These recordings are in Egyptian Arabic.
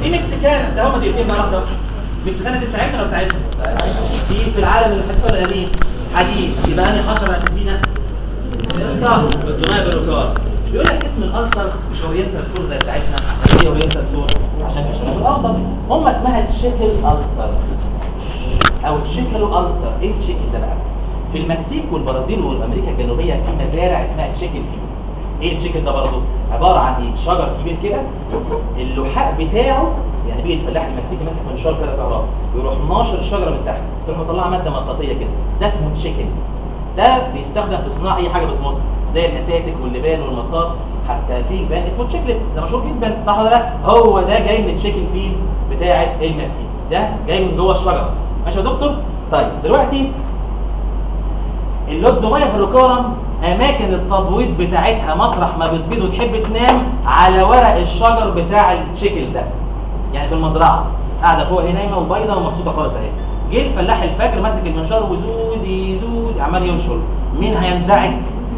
دي مكسيكان ده هما دقيقتين بقى لحظه مكسيكان دي بتاعتنا ولا بتاعتنا دي في العالم الحديث ولا القديم حديث يبقى انا حشره هتدينا الطاهو بالدماء بالركار بيقول لك اسم الالسر مش اورينتال سور زي بتاعتنا هي اورينتال سور عشان في الشمال الاوسط هم اسمها تشيكل السر او تشيكلو السر ايه التشيكل ده بقى في المكسيك والبرازيل والامريكا الجنوبيه في مزارع اسمها تشيكل فيلدز ايه التشيكل ده برضه عباره عن ايه شجر كبير كده اللحاء بتاعه يعني بيجي الفلاح المكسيكي ماسك منشار كده كهرباء يروح ناشر الشجره من تحت تروح مطلعه ماده مطاطيه كده ده اسمه تشيكل ده بيستخدم في صناعه اي حاجه بتمط زي الاساتك واللبان والمطاط حتى في لبان اسمه تشيكلتس ده مشهور جدا صح ولا لا هو ده جاي من التشيكل فيلدز بتاعه المكسيك ده جاي من جوه الشجره ماشي يا دكتور طيب دلوقتي اللوكزومايا فلوكارم اماكن التبويض بتاعتها مطرح ما بتبيض وتحب تنام على ورق الشجر بتاع التشيكل ده يعني في المزرعه قاعده فوق هي نايمه وبيضه ومبسوطه خالص اهي جه الفلاح الفجر ماسك المنشار وزوزي زوزي عمال ينشر مين هينزعج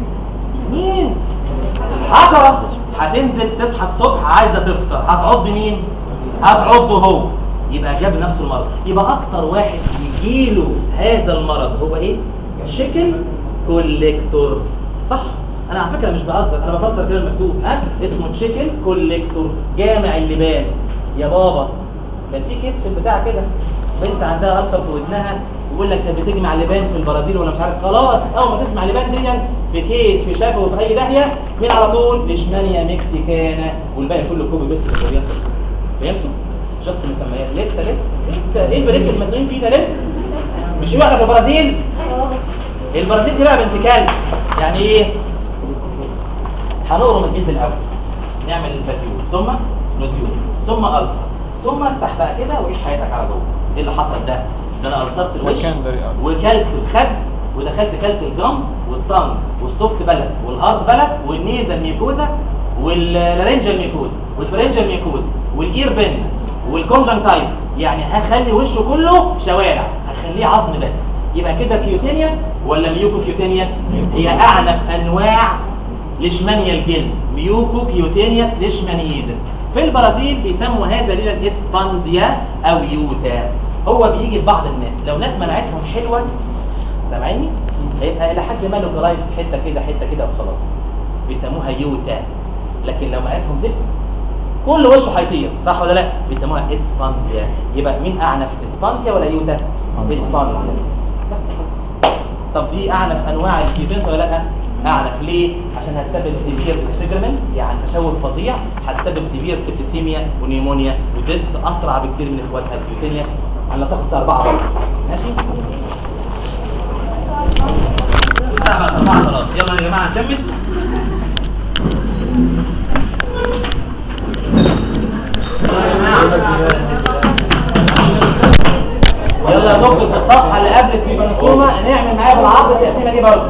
مين الحشره هتنزل تصحى الصبح عايزه تفطر هتعض مين هتعضه هو يبقى جاب نفس المرض يبقى اكتر واحد يجيله هذا المرض هو ايه شكل كوليكتور صح انا على فكره مش بهزر انا بفسر كده المكتوب ها اسمه تشيكل كوليكتور جامع اللبان يا بابا كان في كيس في البتاع كده بنت عندها ألسر في ودنها ويقول لك كانت بتجمع لبان في البرازيل ولا مش عارف خلاص اول ما تسمع لبان دي في كيس في شافه في اي داهيه مين على طول ليشمانيا مكسيكانا والباقي كله كوبي بيست في الكوريان فهمتوا جاست مسميات لسه لسه لسه ايه البريك المزنوقين فيه ده لسه مش في واحده في البرازيل البرازيل دي بقى بنت كلب يعني ايه هنقرم الجلد الاول نعمل الفاتيول ثم نوديول ثم ألسر ثم افتح بقى كده وعيش حياتك على جوه ايه اللي حصل ده ده انا ألسرت الوش Secondary وكلت الخد ودخلت كلت الجم والطنج والسوفت بلد والهارد بلد والنيزا الميكوزا واللارنجا الميكوزا والفرنجا الميكوزا والاير بن والكونجنكتايف يعني هخلي وشه كله شوارع هخليه عظم بس يبقى كده كيوتينيوس ولا ميوكو كيوتينيوس هي اعنف انواع ليشمانيا الجلد ميوكو كيوتينيوس ليشمانيزس في البرازيل بيسموا هذا ليلا اسبانديا او يوتا هو بيجي لبعض الناس لو ناس مناعتهم حلوه سامعيني هيبقى الى حد ما لوكلايزد حته كده حته كده وخلاص بيسموها يوتا لكن لو مناعتهم زفت كل وشه هيطير صح ولا لا بيسموها اسبانديا يبقى مين اعنف اسبانديا ولا يوتا اسبانديا بس خلاص طب دي اعنف انواع الكيوتينس ولا لا اعنف ليه عشان هتسبب سيفير ديسفيجرمنت يعني تشوه فظيع هتسبب سيفير سيبتسيميا ونيمونيا وديث اسرع بكتير من اخواتها الكيوتينيس على تخص اربعه برضه ماشي الساعه أربعة خلاص يلا يا جماعه نكمل يلا يا جماعه يلا نكتب في الصفحه اللي قبل التريبانوسوما نعمل معايا بالعرض التقسيمه دي برضه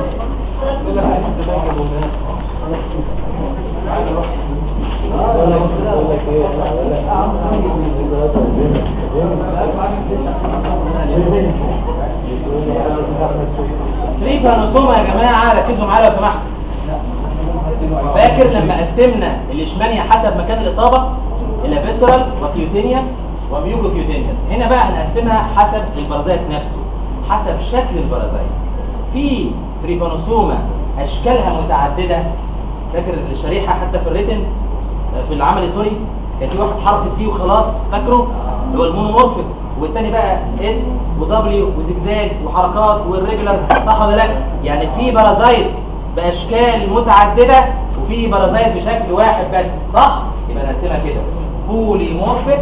تريبانوسوما يا جماعه ركزوا معايا لو سمحتوا فاكر لما قسمنا الاشمانيا حسب مكان الاصابه الى فيسرال وكيوتينيوس وميوكو كيوتينيوس هنا بقى هنقسمها حسب البرازيت نفسه حسب شكل البرازيت في تريبانوسوما اشكالها متعدده فاكر الشريحه حتى في الريتن في العملي سوري كان في واحد حرف سي وخلاص فاكره اللي هو المونومورفيك والتاني بقى اس ودبليو وزجزاج وحركات والريجولار صح ولا لا يعني في بارازايت باشكال متعدده وفي بارازايت بشكل واحد بس صح يبقى نقسمها كده بوليمورفيك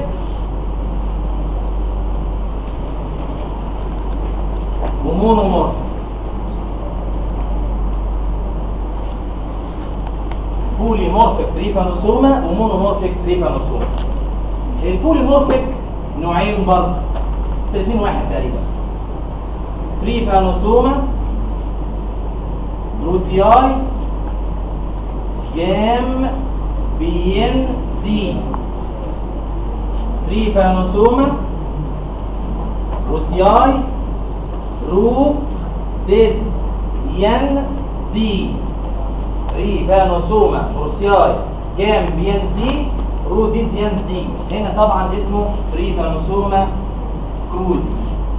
ومونومورفيك بوليمورفيك تريبانوسوما ومونومورفيك تريبانوسوما البوليمورفيك نوعين برضه بس الاثنين واحد تقريبا تريبانوسوما روسياي جام بين زي تريبانوسوما روسياي رو ديز ين زي ريبانوسوما روسياي جام بين زي روديزيان دي هنا طبعا اسمه تريبانوسوما كروزي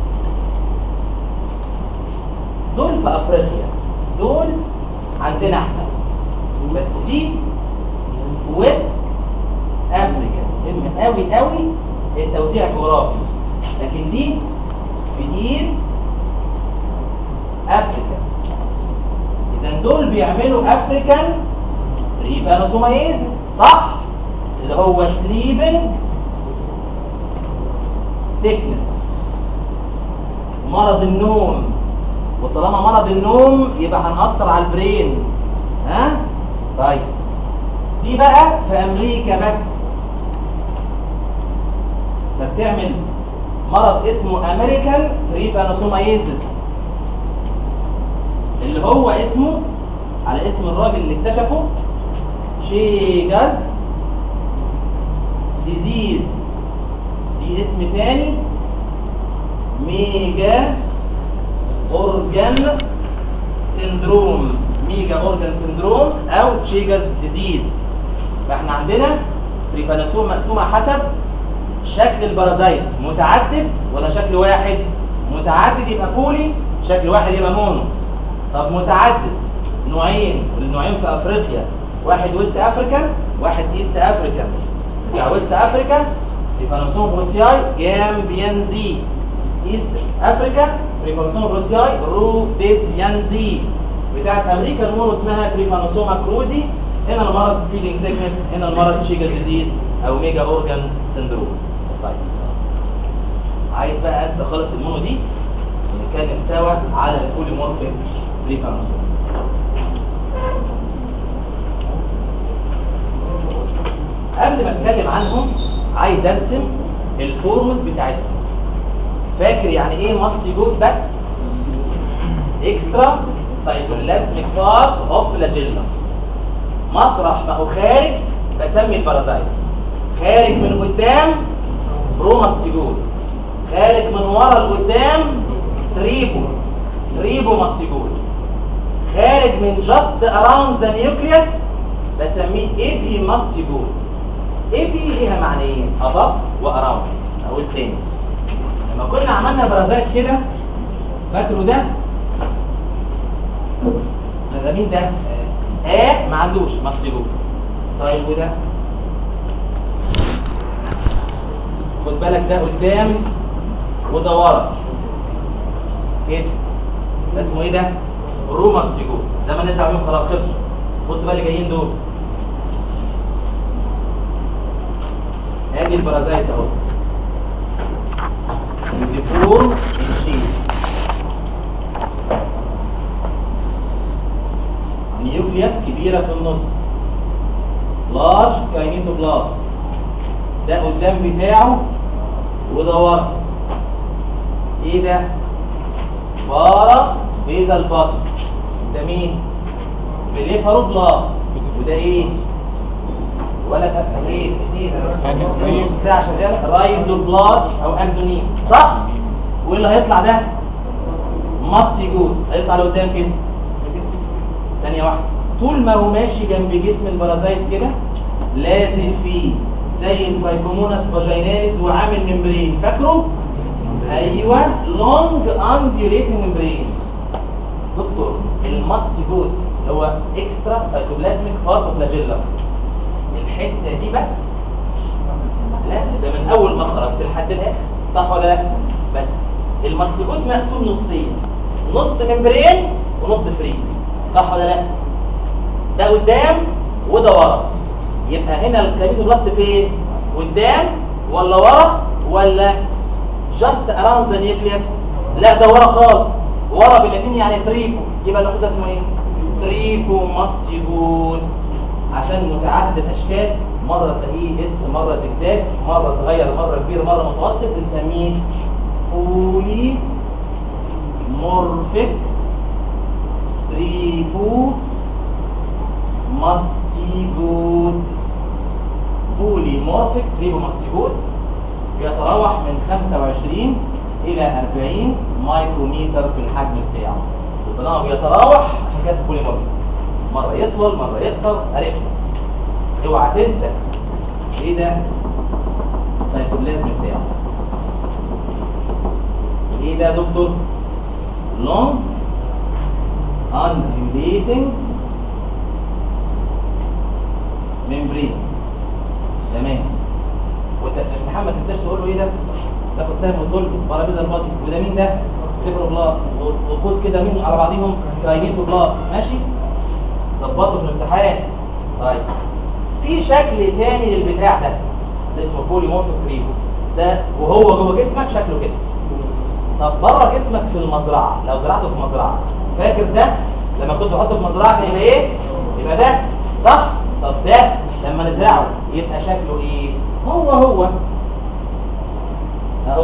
دول في افريقيا دول عندنا احنا بس دي في ويست افريكا مهم قوي قوي التوزيع الجغرافي لكن دي في ايست افريكا اذا دول بيعملوا افريكان تريبانوسومايزس صح اللي هو سليبنج سيكنس مرض النوم وطالما مرض النوم يبقى هنأثر على البرين ها طيب دي بقى في امريكا بس فبتعمل مرض اسمه امريكان تريبانوسومايزس اللي هو اسمه على اسم الراجل اللي اكتشفه شيجاز ديزيز دي اسم تاني ميجا اورجان سندروم ميجا اورجان سندروم او تشيجاز ديزيز فاحنا عندنا تريبانوسوم مقسومه حسب شكل البرازيت متعدد ولا شكل واحد متعدد يبقى بولي شكل واحد يبقى مونو طب متعدد نوعين النوعين في افريقيا واحد ويست افريكان واحد ايست افريكان بتاع ويست افريكا تريبانوسوم بروسياي جامبيانزي ايست افريكا تريبانوسوم بروسياي روديزيانزي بتاعت امريكا المونو اسمها تريبانوسوما كروزي هنا المرض سليبنج سيكنس هنا المرض شيجا ديزيز او ميجا اورجان سندروم طيب عايز بقى انسى خالص المونو دي ونتكلم سوا على البوليمورفيك تريبانوسوم قبل ما اتكلم عنهم عايز ارسم الفورمز بتاعتهم فاكر يعني ايه ماستي جود بس اكسترا سايتوبلازميك بارت اوف فلاجيلا مطرح ما هو خارج بسمي البارازايت خارج من قدام بروماستيجود خارج من ورا لقدام تريبو تريبو ماستيجود خارج من جاست اراوند ذا نيوكليوس بسميه ايبي ماستيجود ايبي ليها معنيين اباب واراوند اقول تاني لما كنا عملنا برازات كده فاكروا ده ده مين ده اه ما عندوش ماستيجود طيب وده خد بالك ده قدام وده ورا كده ده اسمه ايه ده روماستيجود ده ما نرجع بيهم خلاص خلصوا بص بقى اللي جايين دول ادي البرازيت اهو الديفور الشيل نيوكليوس كبيره في النص لارج كاينيتوبلاست ده قدام بتاعه وده ورا ايه ده بارا بيزا البطن ده مين بليفاروبلاست وده ايه ولا فاكر ايه اثنين نص ساعه شغال رايزوبلاست او اكزونيم صح وايه اللي هيطلع ده ماستيجود هيطلع لقدام كده ثانيه واحده طول ما هو ماشي جنب جسم البرازيت كده لازم فيه زي الفايبروموناس فاجيناليز وعامل ممبرين فاكره ايوه لونج انديوليتنج ممبرين دكتور الماستيجود اللي هو اكسترا سايتوبلازميك بارت فلاجيلا الحته دي بس لا ده من اول ما خرجت لحد الاخر صح ولا لا بس الماستيجود مقسوم نصين نص ممبرين ونص فري صح ولا لا ده قدام وده ورا يبقى هنا الكلاميتوبلاست فين قدام ولا ورا ولا جاست اراوند ذا نيوكليوس لا ده ورا خالص ورا باللاتيني يعني تريبو يبقى ناخد اسمه ايه تريبو ماستيجود عشان متعدد الاشكال مره تلاقيه اس مره زجزاج مره صغير مره كبير مره متوسط بنسميه بولي مورفيك تريبو ماستيجود بولي مورفيك تريبو ماستيجود بيتراوح من 25 الى 40 مايكروميتر في الحجم بتاعه وطالما بيتراوح عشان كده اسمه بولي مورفيك مره يطول مره يقصر عرفنا اوعى تنسى ايه ده السيتوبلازم بتاعه ايه ده يا دكتور long undulating membrane تمام وانت في الامتحان ما تنساش تقول له ايه ده تاخد سهم وتقول له بارابيزا البادي وده مين ده فيبروبلاست وقوس كده مين على بعضهم كاينيتوبلاست ماشي ظبطه في الامتحان طيب في شكل تاني للبتاع ده اللي اسمه بوليمورفيك تريبو ده وهو جوه جسمك شكله كده طب بره جسمك في المزرعه لو زرعته في مزرعه فاكر ده لما كنت بحطه في مزرعه كان يبقى ايه يبقى ده صح طب ده لما نزرعه يبقى شكله ايه هو هو اهو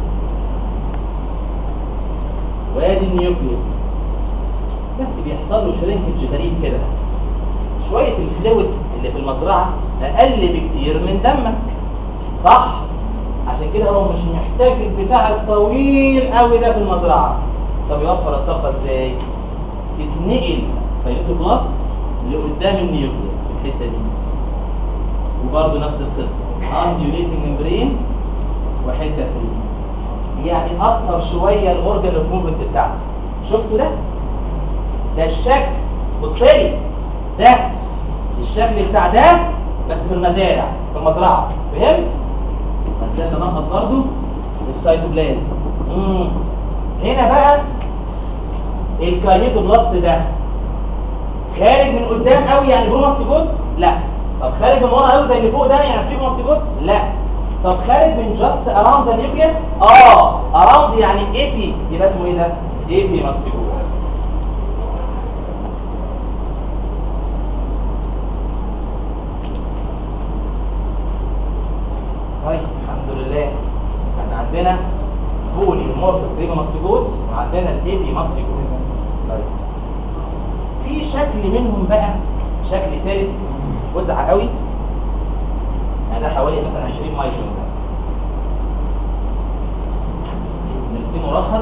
وادي النيوكليوس بس بيحصل له شرينكج غريب كده شويه الفلويد اللي في المزرعه اقل بكتير من دمك صح عشان كده هو مش محتاج البتاع الطويل قوي ده في المزرعه طب يوفر الطاقه ازاي تتنقل فيتوبلاست لقدام النيوكليوس في الحته دي وبرضه نفس القصه انديوليتنج ممبرين وحته فري يعني اثر شويه الاورجن اوف موفمنت بتاعته شفتوا ده ده الشكل بص لي ده الشكل بتاع ده بس في المزارع في المزرعه فهمت ما تنساش انقط برضه السيتوبلازم امم هنا بقى الكاينيتوبلاست ده خارج من قدام قوي يعني جوه ماستيجوت لا طب خارج من ورا قوي زي اللي فوق ده يعني في ماستيجوت لا طب خارج من جاست اراوند ذا نيوكليس اه اراوند يعني اي بي يبقى اسمه ايه ده اي بي ماستيجوت طيب الحمد لله احنا عندنا بولي مورفيك تريبا ماستيجوت وعندنا الاي بي ماستيجوت طيب في شكل منهم بقى شكل ثالث وزع قوي يعني ده حوالي مثلا 20 مايكرون ده نرسمه رخر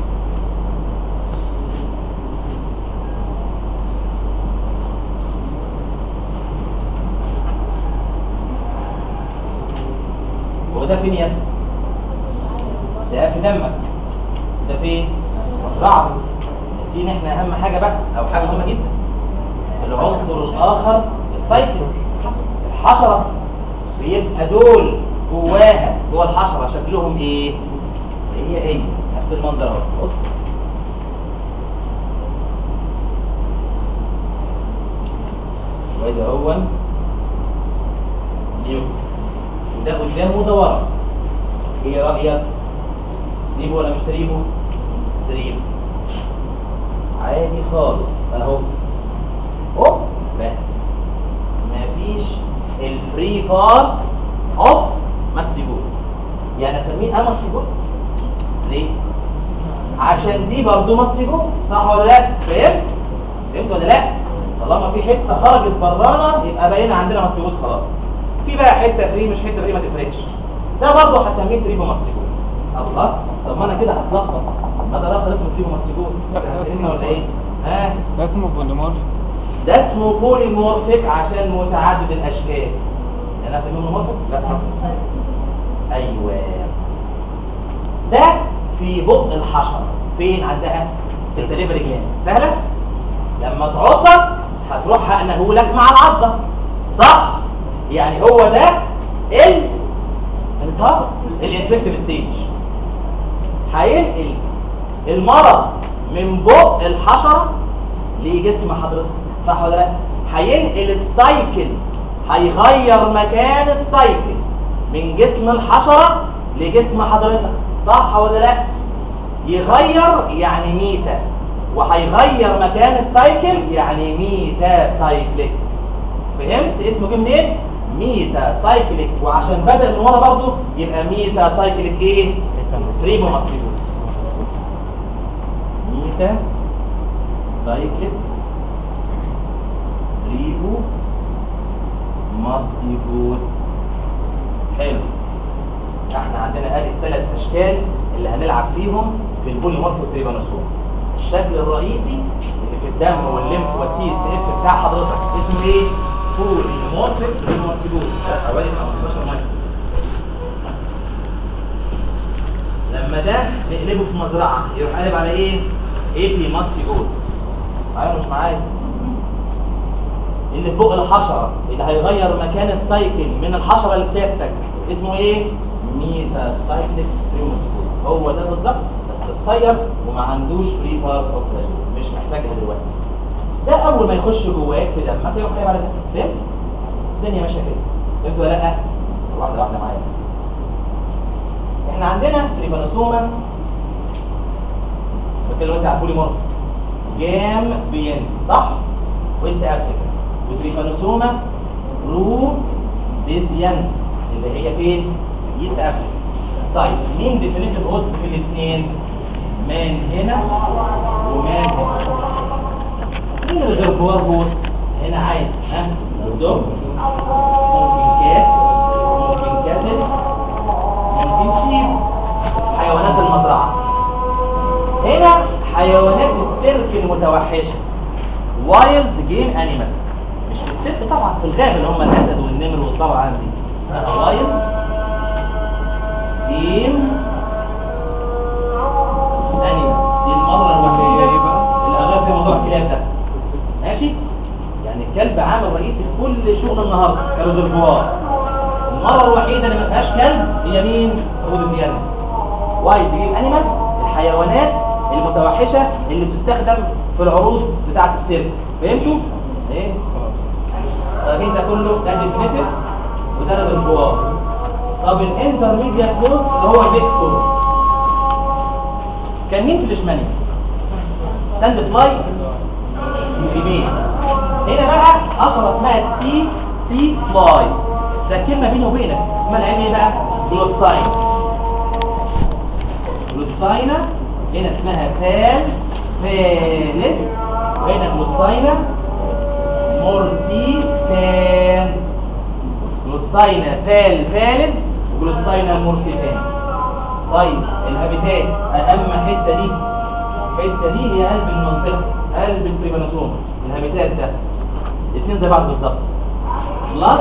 وده فين يا ابني؟ ده في دمك ده فين؟ مزرعه ناسيين احنا اهم حاجه بقى او حاجه مهمه جدا العنصر الاخر في السايكل الحشره بيبقى دول جواها جوه الحشره شكلهم ايه هي هي نفس المنظر اهو بص وادي هو نيوكليس وده قدامه وده ورا ايه رايك تريبو ولا مش تريبو تريبو عادي خالص اهو اهو بس مفيش الفري بارت اوف ماستيجوت يعني اسميه اماستيجوت ليه عشان دي برضو ماستيجوت صح ولا لا فهمت فهمت ولا لا طالما في حته خرجت برانا يبقى بقينا عندنا ماستيجوت خلاص في بقى حته فري مش حته فري ما تفرقش ده برضه هسميه تريبو ماستيجوت الله طب ما انا كده هتلخبط ما ده الاخر اسمه تريبو ماستيجوت لا، ده فاهمني اسمه- ولا ايه ها ده اسمه بوليمورف ده اسمه بوليمورفيك عشان متعدد الاشكال يعني انا اسميه بوليمورفيك لا ايوه ده في بق الحشره فين عندها في السليفري جلاند سهله لما تعضك هتروح حقنهولك مع العضه صح يعني هو ده ال انتهى الانفكتيف ستيج هينقل المرض من بق الحشره لجسم حضرتك صح ولا لا هينقل السايكل هيغير مكان السايكل من جسم الحشره لجسم حضرتك صح ولا لا يغير يعني ميتا وهيغير مكان السايكل يعني ميتا سايكليك فهمت اسمه جه منين ميتا سايكليك وعشان بدل من ورا برضه يبقى ميتا سايكليك ايه تريبو ماستيبول ميتا سايكليك تريبو ماستيبوت حلو احنا عندنا ادي الثلاث اشكال اللي هنلعب فيهم في البوليمورفو تريبانوسوم الشكل الرئيسي اللي في الدم والليمف والسي اس اف بتاع حضرتك اسمه ايه فول المورفيك للموستيجول ده حوالي 15 مايكرو لما ده نقلبه في مزرعه يروح قالب على ايه؟ اي بي ماستيجول معايا ولا مش معايا؟ اللي في بق الحشره اللي هيغير مكان السايكل من الحشره لسيادتك اسمه ايه؟ ميتا سايكليك تريموستيجول هو ده بالظبط بس قصير وما عندوش فري بار اوف مش محتاجها دلوقتي ده اول ما يخش جواك في دمك يروح قايم على ده فهمت؟ الدنيا ماشيه كده فهمت ولا لا؟ واحده واحده معايا احنا عندنا تريبانوسوما بتكلم انت على البوليمورف جام بينزل صح؟ ويست افريكا وتريبانوسوما رو ديزيانز اللي هي فين؟ ايست افريكا طيب مين ديفينيتيف هوست في الاثنين؟ مان هنا ومان هنا مين ريزرفوار هوست؟ هنا عادي ها؟ دوج ممكن كات ممكن كاتل ممكن شيب حيوانات المزرعة هنا حيوانات السيرك المتوحشة وايلد جيم انيمالز مش في السيرك طبعا في الغابة اللي هم الاسد والنمر والطبع العالم دي اسمها وايلد جيم انيمالز دي المرة الوحيدة اللي اغلب فيها موضوع الكلاب ده ماشي يعني الكلب عامل رئيسي في كل شغل النهارده كريزرفوار المره الوحيده اللي ما فيهاش كلب هي مين روديزيانز وايلد جيم انيمالز الحيوانات المتوحشه اللي بتستخدم في العروض بتاعه السيرك فهمتوا ايه طب ده كله ده ديفينيتيف وده ريزرفوار طب الانترميديات هوست اللي هو فيكتور كان مين في الاشمالي ساند فلاي يمين هنا بقى حشره اسمها تي سي فلاي ده كلمه بيني وبينك اسمها العلمي ايه بقى جلوساين جلوساينا هنا اسمها فال فالس وهنا جلوساينا مورسيتان جلوساينا فال فالس وجلوساينا مورسيتان طيب الهابيتات اهم حته دي الحته دي هي قلب المنطقه قلب التريبانوسوم الهابيتات ده الاثنين زي بعض بالظبط بلاد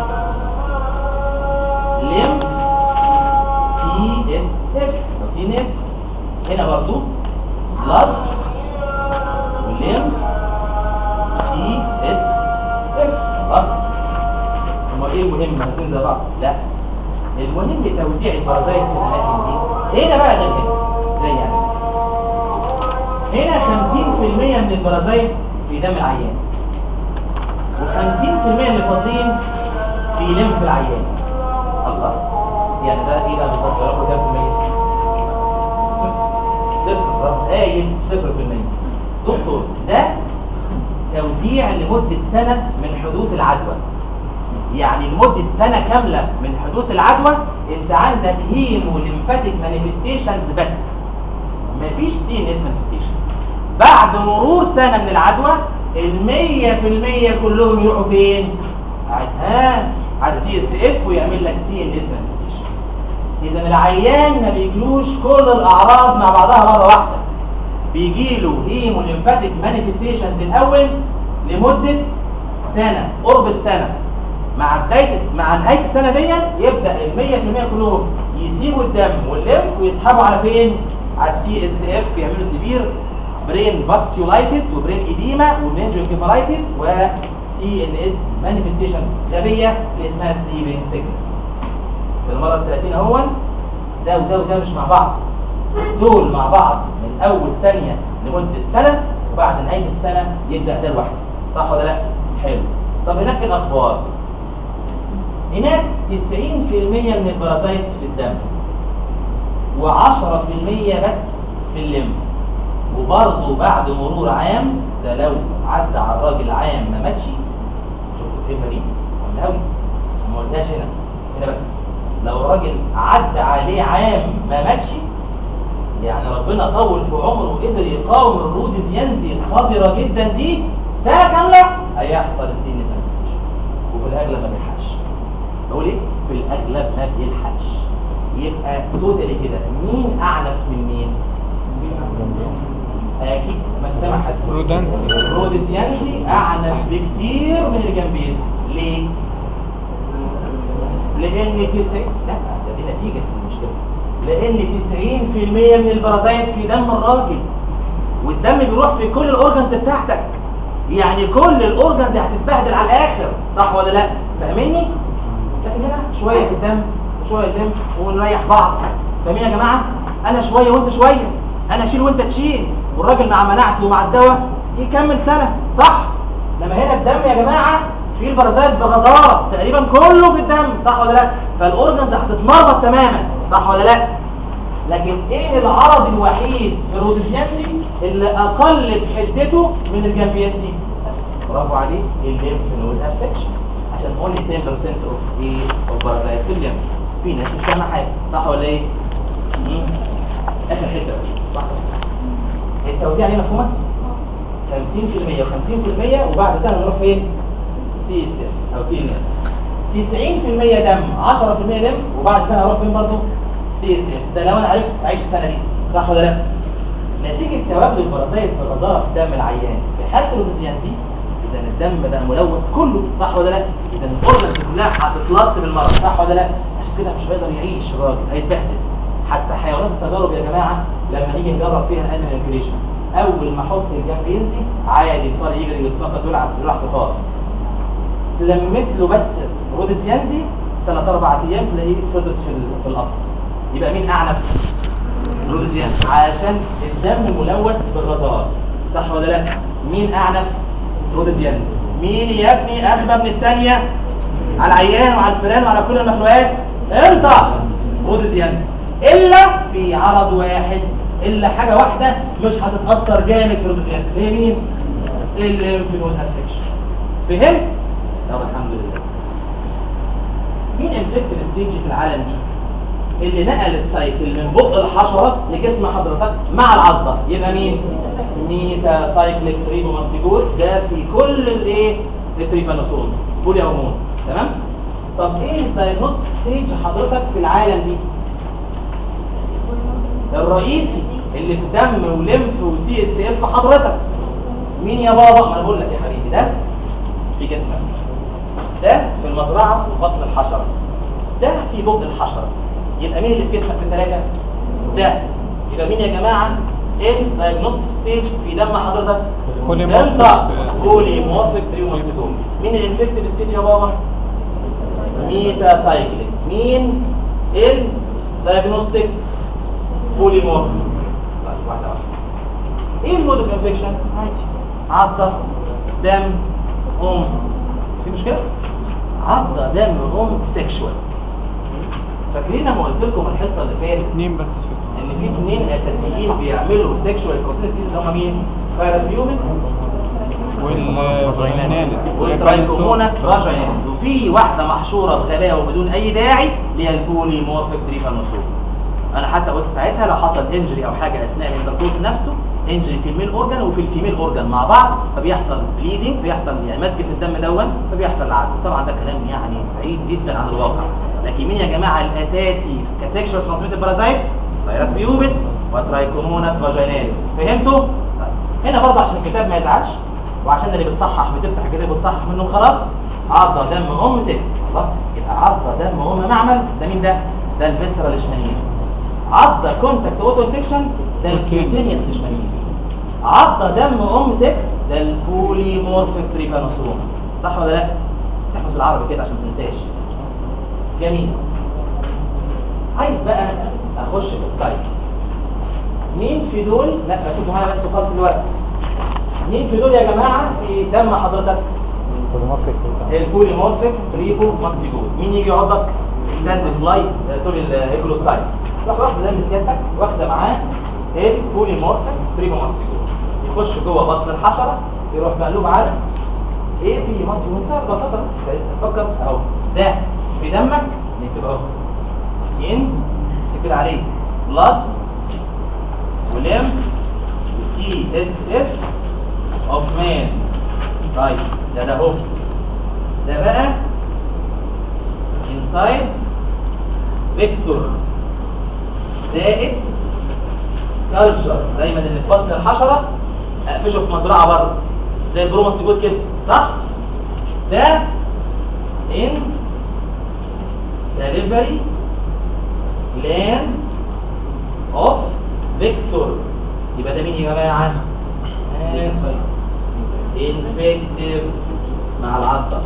ليم سي اس اف لو سي ان اس هنا برضو بلاد وليم سي اس اف الله امال ايه المهم الاثنين زي بعض لا المهم توزيع البرازيت في الاماكن دي هنا بقى غير هنا ازاي يعني هنا 50% من البرازيت في دم العيان و50% اللي فاضلين في لمف العيان الله يعني ده ايه بقى بالظبط رقم كام في المية؟ صفر رقم قايل صفر في المية دكتور ده توزيع لمدة سنة من حدوث العدوى يعني لمدة سنة كاملة من حدوث العدوى انت عندك هيمو ليمفاتيك مانيفستيشنز بس مفيش سي ان اس مانيفستيشن بعد مرور سنة من العدوى المية في المية كلهم يروحوا فين؟ ها على السي اس اف ويعمل لك سي ان اس مانيفستيشن اذا العيان ما بيجيلوش كل الاعراض مع بعضها مرة واحدة بيجيله هيمو ليمفاتيك مانيفستيشنز الاول لمدة سنة قرب السنة مع بداية مع نهاية السنة دي يبدأ ال 100% كلهم يسيبوا الدم والليمف ويسحبوا على فين؟ على السي اس اف يعملوا سيفير برين فاسكيولايتس وبرين ايديما ومنجوكيفالايتس وسي ان اس مانيفستيشن غبية اللي اسمها سليبنج سيكنس في المرة ال 30 اهون ده وده وده مش مع بعض دول مع بعض من اول ثانية لمدة سنة وبعد نهاية السنة يبدأ ده لوحده صح ولا لا؟ حلو طب هناك الاخبار هناك 90% من البرازيت في الدم و10% بس في الليمف وبرضه بعد مرور عام ده لو عدى على الراجل عام ما ماتش شفت الكلمه دي مهمه قوي ما قلتهاش هنا هنا بس لو راجل عدى عليه عام ما ماتش يعني ربنا طول في عمره وقدر يقاوم الروديزيانزي القذره جدا دي سنه كامله هيحصل السين وفي الاغلب ما بيلحقش بقول ايه في الاغلب ما بيلحقش يبقى توتالي كده مين اعنف من مين اكيد مش سامع حد رودانسي. روديزيانسي اعنف بكتير من اللي كان بينزل ليه لان 90 لا ده دي نتيجه المشكله لان 90% من البرازيت في دم الراجل والدم بيروح في كل الاورجنز بتاعتك يعني كل الاورجنز هتتبهدل على الاخر صح ولا لا فاهمني لكن هنا شويه في الدم وشويه الليمف ونريح بعض فاهمين يا جماعه انا شويه وانت شويه انا اشيل وانت تشيل والراجل مع مناعته ومع الدواء يكمل سنه صح لما هنا الدم يا جماعه فيه البرازيت بغزاره تقريبا كله في الدم صح ولا لا فالاورجنز هتتمرمط تماما صح ولا لا لكن ايه العرض الوحيد في الروديزيانسي اللي اقل في حدته من الجامبيانسي برافو عليك الليمف نود افكشن عشان اونلي 10% اوف ايه اوف بارازايت في الليمف في ناس مش فاهمه حاجه صح ولا ايه مم. اخر حته بس صح التوزيع دي مفهومه 50% و50% وبعد سنه نروح فين سي اس اف او سي ان اس 90% دم 10% ليمف وبعد سنه اروح فين برضه سي اس اف ده لو انا عرفت اعيش السنه دي صح ولا لا نتيجه تواجد البرازيت بغزاره في دم العيان في حاله الروديزيانسي اذا الدم بقى ملوث كله صح ولا لا اذا الاورجنز كلها هتتلط بالمرض صح ولا لا عشان كده مش هيقدر يعيش الراجل هيتبهدل حتى حيوانات التجارب يا جماعه لما نيجي نجرب فيها الانيمال انكريشن اول ما احط الجنب ينزل عادي الفار يجري ويتنطط ويلعب براحته خالص تلمس له بس روديزيانزي ثلاث اربع ايام تلاقيه فطس في ال- في القفص يبقى مين اعنف روديزيانزي عشان الدم ملوث بغزارة صح ولا لا مين اعنف روديزيانزي مين يا ابني اغبى من الثانيه على العيان وعلى الفئران وعلى كل المخلوقات انت روديزيانزي الا في عرض واحد الا حاجه واحده مش هتتاثر جامد في روديزيانزي هي مين الليمفنود افكشن فهمت طب الحمد لله مين انفكتد ستيج في العالم دي اللي نقل السايكل من بق الحشرة لجسم حضرتك مع العضة يبقى مين ميتا سايكليك تريبوماستيجول ده في كل الايه التريبانوسومز بولي هرمون تمام طب ايه الدايجنوستيك ستيج حضرتك في العالم دي الرئيسي اللي في دم وليمف وسي اس اف حضرتك مين يا بابا ما انا بقول لك يا حبيبي ده في جسمك ده في المزرعه وبطن الحشره ده في بق الحشره يبقى مين اللي في جسمك في الثلاثه ده يبقى مين يا جماعه ايه الدايجنوستيك ستيج في دم حضرتك Polymorphic. انت بوليمورفيك تريوماستيكوم مين الانفكتيف ستيج يا بابا ميتا سايكليك مين الدايجنوستيك بوليمورفيك طيب واحده واحده ايه المود اوف انفكشن عادي عضه دم ام في مشكله عضه دم ام سيكشوال فاكرين لما قلت لكم الحصه اللي فاتت اتنين بس شكرا ان في اثنين اساسيين بيعملوا سيكشوال كونسنتيز اللي هم مين فيروس بيوبس والفاجيناليس والترايكوموناس فاجيناليس وفي واحده محشوره بغباء وبدون اي داعي اللي هي البوليمورفيك تريفانوسوم انا حتى قلت ساعتها لو حصل انجري او حاجه اثناء الانتركورس نفسه انجري في الميل اورجان وفي الفيميل اورجان مع بعض فبيحصل بليدنج فبيحصل يعني مسك في الدم دون فبيحصل عدوى طبعا ده كلام يعني بعيد جدا عن الواقع لكن مين يا جماعه الاساسي كسيكشوال ترانسميتد بارازايت فيروس بيوبس وترايكوموناس فاجيناليس فهمتوا طيب. هنا برضه عشان الكتاب ما يزعلش وعشان اللي بتصحح بتفتح الكتاب وتصحح منه خلاص عضه دم ام 6 الله يبقى عضه دم ام معمل ده مين ده ده الفيسترال ليشمانيز عضه كونتاكت اوتو انفكشن ده الكيوتينيوس ليشمانيز عضه دم ام 6 ده البوليمورفيك تريبانوسوم صح ولا لا تحفظ بالعربي كده عشان ما تنساش جميل عايز بقى اخش في السايت مين في دول لا ركزوا معايا بقى خالص دلوقتي مين في دول يا جماعه في دم حضرتك البوليمورفيك تريبو ماستيجول مين يجي يقعدك الساند فلاي آه، سوري الايجلوسايد راح واخد دم سيادتك واخده معاه البوليمورفيك تريبو ماستيجول يخش جوه بطن الحشره يروح مقلوب على ايه في مصر بمنتهى البساطه انت تفكر اهو ده في دمك نكتب اهو ان تكتب عليه بلاد ولم وسي اس اف اوف مان طيب ده ده اهو ده بقى انسايد فيكتور زائد كالشر دايما اللي في بطن الحشره اقفشه في مزرعه بره زي البروماستيجول كده صح ده in salivary gland of victor يبقى ده مين يا جماعه infective مع العضه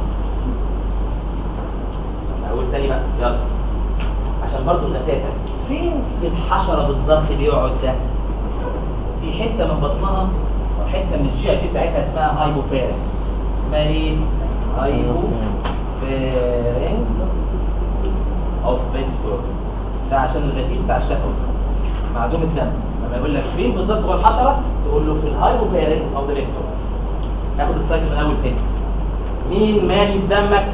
اقول تاني بقى يلا عشان برضو النتاتة فين في الحشرة بالظبط بيقعد ده في حتة من بطنها او حتة من الجي اي بتاعتها اسمها هايبوفارنس اسمها ايه هايبوفارنس اوف فيكتور ده عشان الغثيث بتاع الشفوي معدوم الدم لما يقول لك فين بالظبط جوه الحشرة تقول له في الهايبوفارنس اوف ذا فيكتور ناخد السايكل من اول تاني مين ماشي في دمك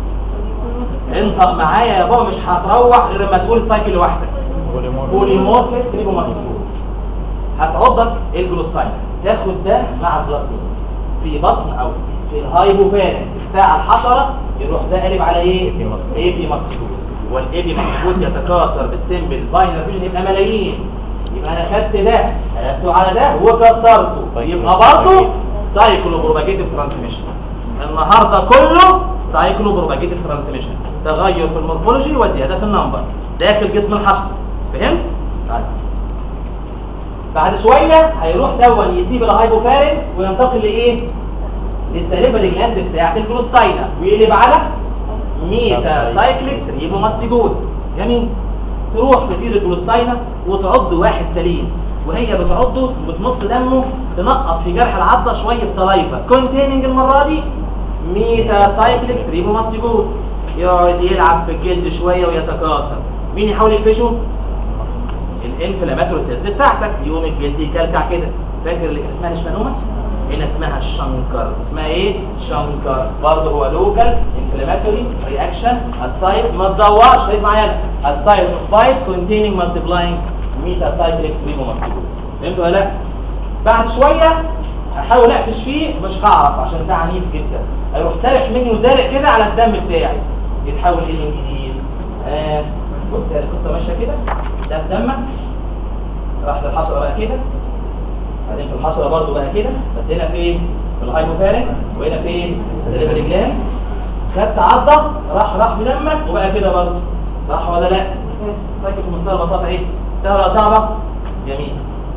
انطق معايا يا بابا مش هتروح غير ما تقول السايكل لوحدك بوليمورفيك تريبوماستيكوز هتعضك الجلوساين تاخد ده مع البلاد في بطن او في الهايبوفارنس بتاع الحشره يروح ده قالب على ايه ايبي ماستيكوز والايبي ماستيكوز يتكاثر بالسيمبل باينر فيجن يبقى ملايين يبقى انا خدت ده قلبته على ده وكترته يبقى برضه سايكلو بروباجيتيف ترانسميشن النهارده كله سايكلو بروباجيتيف ترانسميشن تغير في المورفولوجي وزياده في النمبر داخل جسم الحشره فهمت طيب بعد شويه هيروح دون يسيب الهايبوفارنكس وينتقل لايه للسليبري جلاند بتاعت الجلوساينا ويقلب على ميتا سايكليك تريبوماستيجود جميل تروح تطير الجلوساينا وتعض واحد سليم وهي بتعضه وبتمص دمه تنقط في جرح العضه شويه سلايفا كونتيننج المره دي ميتا سايكليك تريبوماستيجود يقعد يلعب في الجلد شويه ويتكاثر مين يحاول يقفشه الانفلاماتوري سيلز بتاعتك يقوم الجلد يكلكع كده فاكر اللي اسمها الشمانومه هنا اسمها الشنكر اسمها ايه شنكر برضه هو لوكال انفلاماتوري رياكشن ات سايت ما تدورش خليك معايا ات سايت اوف بايت كونتيننج مالتيبلاينج ميتا سايكليك تريبوماستيجوز فهمتوا ولا لا بعد شويه هحاول اقفش فيه مش هعرف عشان ده عنيف جدا هيروح سارح مني وزارق كده على الدم بتاعي يتحول ايه من جديد آه بص يا القصه ماشيه كده ده في دمك راح للحشره بقى كده بعدين في الحشره برضو بقى كده بس هنا فين في الهايبوفارنكس وهنا فين في الرجلان خدت عضه راح راح بدمك وبقى كده برضو صح ولا لا سايكل بمنتهى البساطه ايه سهله ولا صعبه جميل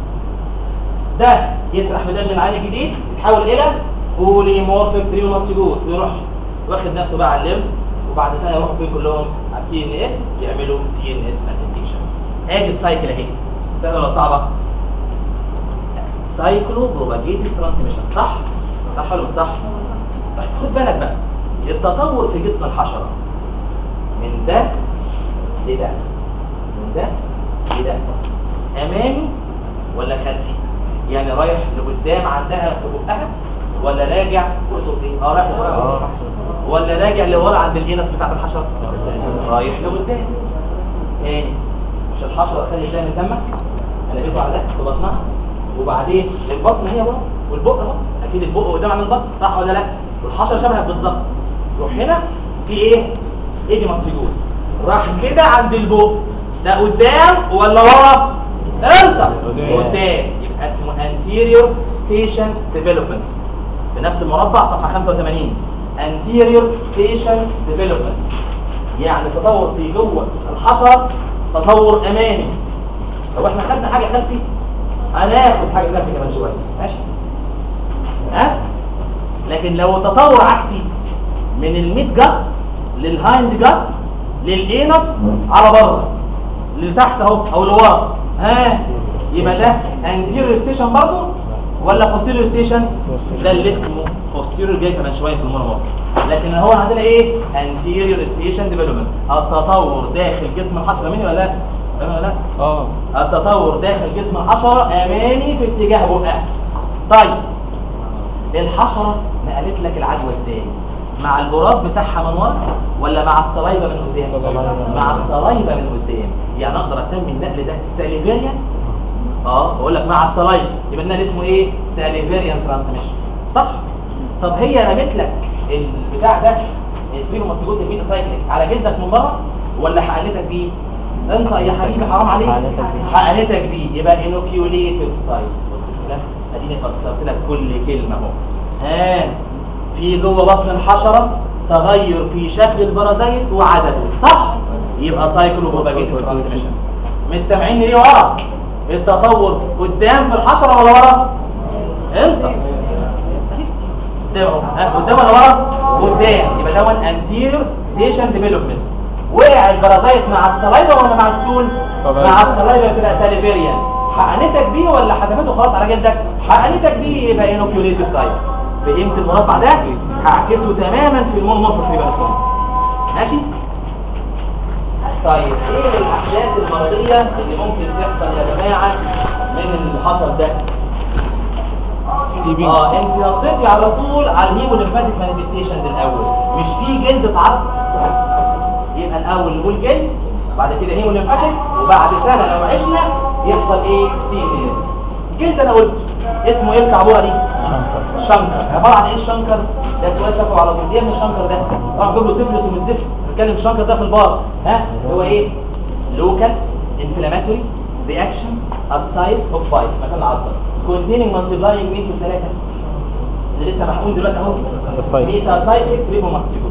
ده يسرح بدم العين الجديد يتحول الى بوليمورفيك تريوماستيجود ويروح واخد نفسه بقى على الليمف وبعد سنه يروحوا فين كلهم على السي ان اس يعملوا سي ان اس مانيفستيشنز ادي السايكل اهي سهله ولا صعبه سايكلو بروباجيتيف ترانسميشن صح صح ولا مش صح طيب خد بالك بقى التطور في جسم الحشره من ده لده من ده لده امامي ولا خلفي يعني رايح لقدام عندها في بقها ولا راجع اه رايح لورا ولا راجع لورا عند الجنس بتاعت الحشره رايح لقدام تاني مش الحشره خدت ده من دمك قلبته على ده في بطنها وبعدين البطن هي بقى والبق اهو اكيد البق قدام عن البطن صح ولا لا والحشره شبهك بالظبط روح هنا في ايه ايه دي مستجول راح كده عند البق ده قدام ولا ورا انت قدام يبقى اسمه anterior station development بنفس المربع صفحه 85 anterior station development يعني تطور في جوه الحشره تطور امامي لو احنا خدنا حاجه خلفي هناخد حاجه خلفي كمان شويه ماشي ها لكن لو تطور عكسي من الميد جت للهايند جت للانس على بره لتحت اهو او لورا ها يبقى ده انتيريور ستيشن برضه ولا بوستيريور ستيشن ده اللي اسمه بوستيريور جاي كمان شويه في المونومورف لكن هو عندنا ايه انتيريور ستيشن ديفلوبمنت التطور داخل جسم الحشره مني ولا لا فاهم ولا لا اه التطور داخل جسم الحشره امامي في اتجاه بقها طيب الحشره نقلت لك العدوى ازاي مع البراز بتاعها من ورا ولا مع الصلايبه من قدام الصلايبة. مع الصلايبه من قدام يعني اقدر اسمي النقل ده ساليفيريان اه بقول لك مع الصلايبه يبقى النقل اسمه ايه ساليفيريان ترانسميشن صح طب هي رمت لك البتاع ده الفيروماستيجوت الميتا سايكليك على جلدك من بره ولا حقنتك بيه انت يا حبيبي حرام عليك حقنتك بيه. حقنتك بيه يبقى انوكيوليتيف طيب بص كده اديني فسرت لك كل كلمه اهو ها في جوه بطن الحشره تغير في شكل البرازيت وعدده صح يبقى سايكلو بروباجيتيف ترانسميشن مش سامعيني ليه ورا التطور قدام في الحشره ولا ورا انت قدام ها قدام ولا ورا قدام يبقى ده انتير ستيشن ديفلوبمنت وقع البرازيت مع السلايفا ولا مع السول مع السلايفا تبقى ساليفيريان حقنتك بيه ولا حدفته خلاص على جلدك حقنتك بيه يبقى انوكيوليتد تايب فهمت المربع ده هعكسه تماما في المونومورف ريبانسوم ماشي طيب ايه الاحداث المرضيه اللي ممكن تحصل يا جماعه من اللي حصل ده اه انت نطيتي على طول على الهيموليمفاتيك مانيفستيشنز الاول مش في جلد اتعض يبقى الاول نقول جلد بعد كده هيموليمفاتيك وبعد سنه لو عشنا يحصل ايه سي ان اس جلد انا قلت اسمه ايه الكعبوره دي شنكر شنكر عباره عن ايه الشنكر ده سؤال شافه على طول ايه من الشنكر ده طبعا جاب له سيفلس ومش سيفلس بنتكلم الشنكر ده في البار ها هو ايه لوكال انفلاماتوري رياكشن اوتسايد اوف فايت مكان العضله containing multiplying مين في الثلاثه اللي لسه محقون دلوقتي اهو ميتاسايكليك تريبوماستيكوت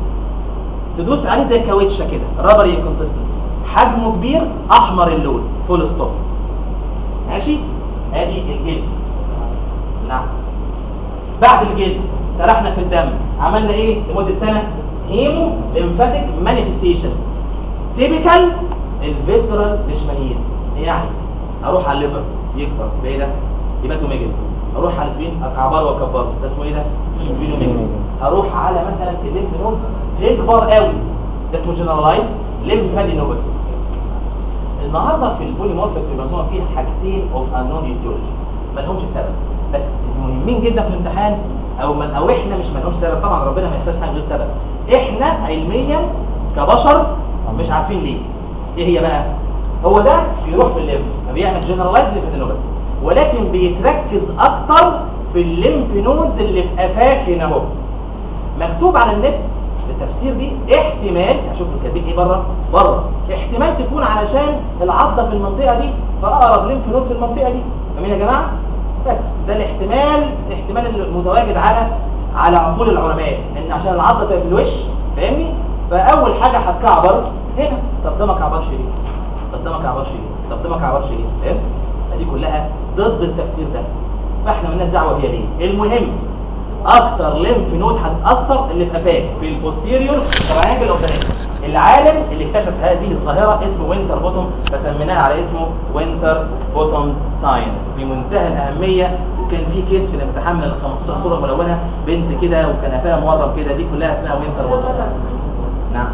تدوس عليه زي الكاوتشه كده رابري كونسيستنسي حجمه كبير احمر اللون فول ستوب ماشي ادي الجلد نعم بعد الجلد سرحنا في الدم عملنا ايه لمده سنه هيمو ليمفاتيك مانيفستيشنز تيبيكال الفيسرال ليشمانيز يعني اروح على الليفر يكبر بايه ده يبقى توميجل اروح على السبين اكعبره واكبره ده اسمه ايه ده سبينوميجل اروح على مثلا الليمف نود تكبر قوي ده اسمه جنرالايز ليمفادينوباثي النهارده في البوليمورفيك تريبانسوما فيها حاجتين اوف انون ايتيولوجي ما لهمش سبب بس مهمين جدا في الامتحان او من او احنا مش ما لهمش سبب طبعا ربنا ما يحتاج حاجه غير سبب احنا علميا كبشر مش عارفين ليه ايه هي بقى هو ده بيروح في الليمف بيعمل جنرالايز ليمفادينوباثي ولكن بيتركز اكتر في الليمف نودز اللي في قفاك هنا اهو مكتوب على النت التفسير دي احتمال اشوف الكاتبين ايه بره بره احتمال تكون علشان العضه في المنطقه دي فاقرب ليمف نود في المنطقه دي فاهمين يا جماعه بس ده الاحتمال الاحتمال المتواجد على على عقول العلماء ان عشان العضه تبقى في الوش فاهمني فاول حاجه هتكعبر هنا طب ده ما كعبرش ليه طب ده ما كعبرش ليه طب ده ما كعبرش ليه فهمت دي كلها ضد التفسير ده فاحنا مالناش دعوه هي ليه المهم اكتر ليمف نود هتتاثر اللي في قفاك في البوستيريور تراينجل اوف العالم اللي اكتشف هذه الظاهره اسمه وينتر بوتوم فسميناها على اسمه وينتر بوتومز ساين في منتهى الاهميه وكان في كيس في الامتحان من ال 15 صوره ملونه بنت كده وكان قفاها مورم كده دي كلها اسمها وينتر بوتومز نعم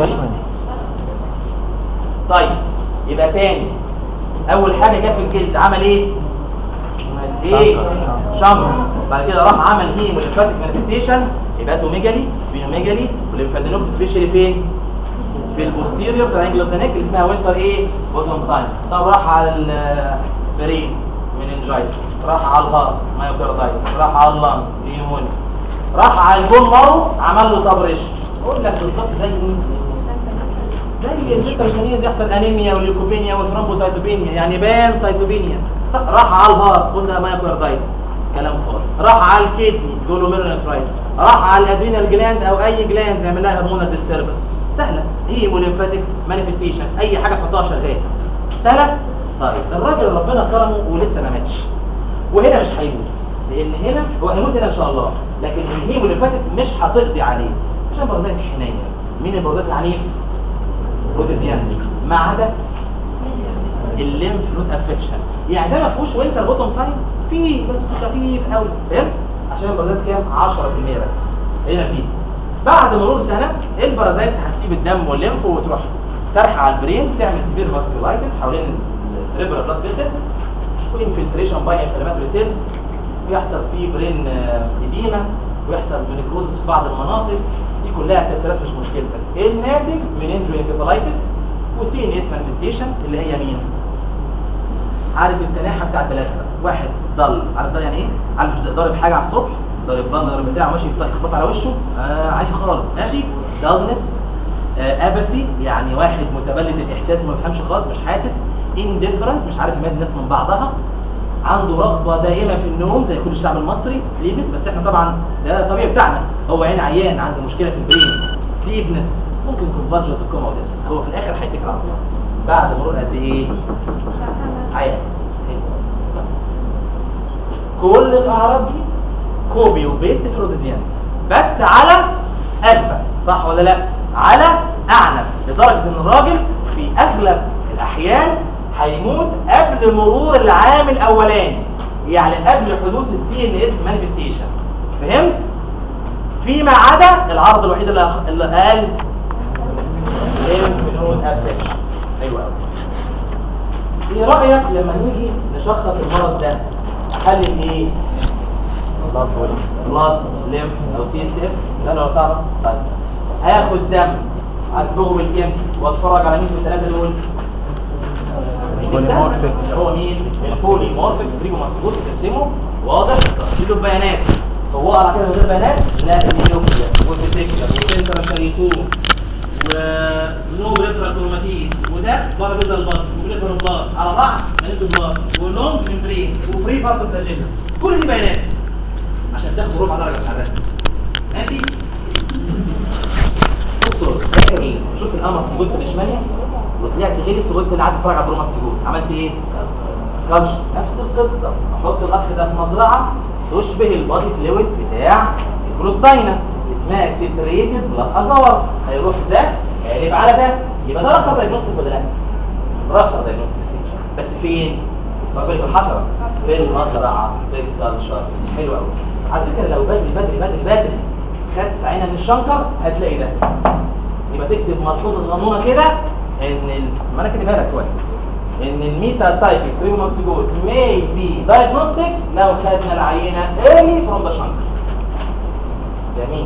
طيب يبقى تاني اول حاجه جه في الجلد عمل ايه ايه شمر بعد كده راح عمل هيم والليمفاتيك مانيفستيشن هيباتوميجالي سبينوميجالي والليمفادينوبس سبيشالي فين في البوستيريور ترينجل اوف ذا نيك اللي اسمها وينتر ايه بوتوم ساين طب راح على البرين مننجايتس راح على الهارت مايوكاردايتس راح على اللنج نيمونيا راح على البون مارو عمل له سبريشن اقول لك بالظبط زي مين زي الهيستريشنيز يحصل انيميا وليوكوبينيا وثرومبوسايتوبينيا يعني بان سايتوبينيا راح على الهارت قلنا مايوكاردايتس كلام فاضي راح على الكدني جلوميرولنفرايتس راح على الادرينال جلاند او اي جلاند يعمل لها هرمونال ديستربنس سهله هي موليمفاتيك مانيفستيشن اي حاجه تحطها شغال سهله طيب الراجل ربنا كرمه ولسه ما ماتش وهنا مش هيموت لان هنا هو هيموت هنا ان شاء الله لكن الهيموليمفاتيك مش هتقضي عليه عشان برزات حنيه مين البرزات العنيف بروتيزيانز ما عدا الليمف نود افكشن يعني ده ما فيهوش وينتر بوتوم ساين فيه بس خفيف قوي فهمت عشان البرازيت كام 10% بس هنا فيه بعد مرور سنه البرازيت هتسيب الدم والليمف وتروح سرح على البرين تعمل سبير فاسكولايتس حوالين السريبرال بلاد فيسلز وانفلتريشن باي انفلاماتوري سيلز ويحصل فيه برين اديما ويحصل مينيكروز في بعض المناطق دي كلها تفسيرات مش مشكلتك الناتج من انجوينكيفالايتس وسي ان اس مانيفستيشن اللي هي مين عارف التناحه بتاع البلاتة واحد ضل عارف ده يعني ايه عارف ضارب حاجه على الصبح ضارب بان ضارب بتاع ماشي يخبط على وشه آه عادي خالص ماشي دالنس آه اباثي يعني واحد متبلد الاحساس ما بيفهمش خالص مش حاسس انديفرنت مش عارف يميز الناس من بعضها عنده رغبه دائمه في النوم زي كل الشعب المصري سليبس بس احنا طبعا ده الطبيعي بتاعنا هو هنا عيان عنده مشكله في البرين سليبنس ممكن كونفرجنس الكوما وده هو في الاخر هيتكل على الله بعد مرور قد ايه عيان كل الاعراض دي كوبي وبيست فروديزيانز بس على اغبى صح ولا لا على اعنف لدرجه ان الراجل في اغلب الاحيان هيموت قبل مرور العام الاولاني يعني قبل حدوث السي ان اس مانيفستيشن فهمت فيما عدا العرض الوحيد اللي أخ- اللي قال ليمف ابديشن ايوه قوي ايه رايك لما نيجي نشخص المرض ده احلل ايه بلاد ليمف او سي اس اف سهله ولا صعبه طيب هاخد دم اصبغه بالكيمس واتفرج على مين في الثلاثه دول بوليمورفيك. هو مين البولي مورفيك تريبو مظبوط ترسمه واضح تحط له بيانات هو اقرا كده من غير بيانات لا النيوكليا والفيتيكولار والسنترال كاريسوم ونو بريفرال كروماتيز وده بره بيزا البطن وبريفرال بلاس على بعض هنبدا بلاس ولونج ممبرين وفري بارت فلاجيلا كل دي بيانات عشان تاخد ربع درجه بتاع الرسم ماشي بصوا فاكر شفت القمر موجود في الاشماليه وطلعت غلس وقلت انا عايز اتفرج على بروماستيجول عملت ايه كلش نفس القصه احط الاخ ده في مزرعه تشبه البادي فلويد بتاع البروستاينا اسمها سيتريتد بلاد اجار هيروح ده قالب على ده يبقى ده رخر دايجنوستيك ولا لا رخر دايجنوستيك ستيج بس فين برضه في الحشره في المزرعه في الكلشر حلو قوي على فكره لو بدري بدري بدري بدري خدت عينه من الشنكر هتلاقي ده يبقى تكتب ملحوظه صغنونه كده ان ال... ما انا كاتبها لك كويس ان الميتا سايكل تريموستيجول may be diagnostic لو خدنا العينه early from the شنكر جميل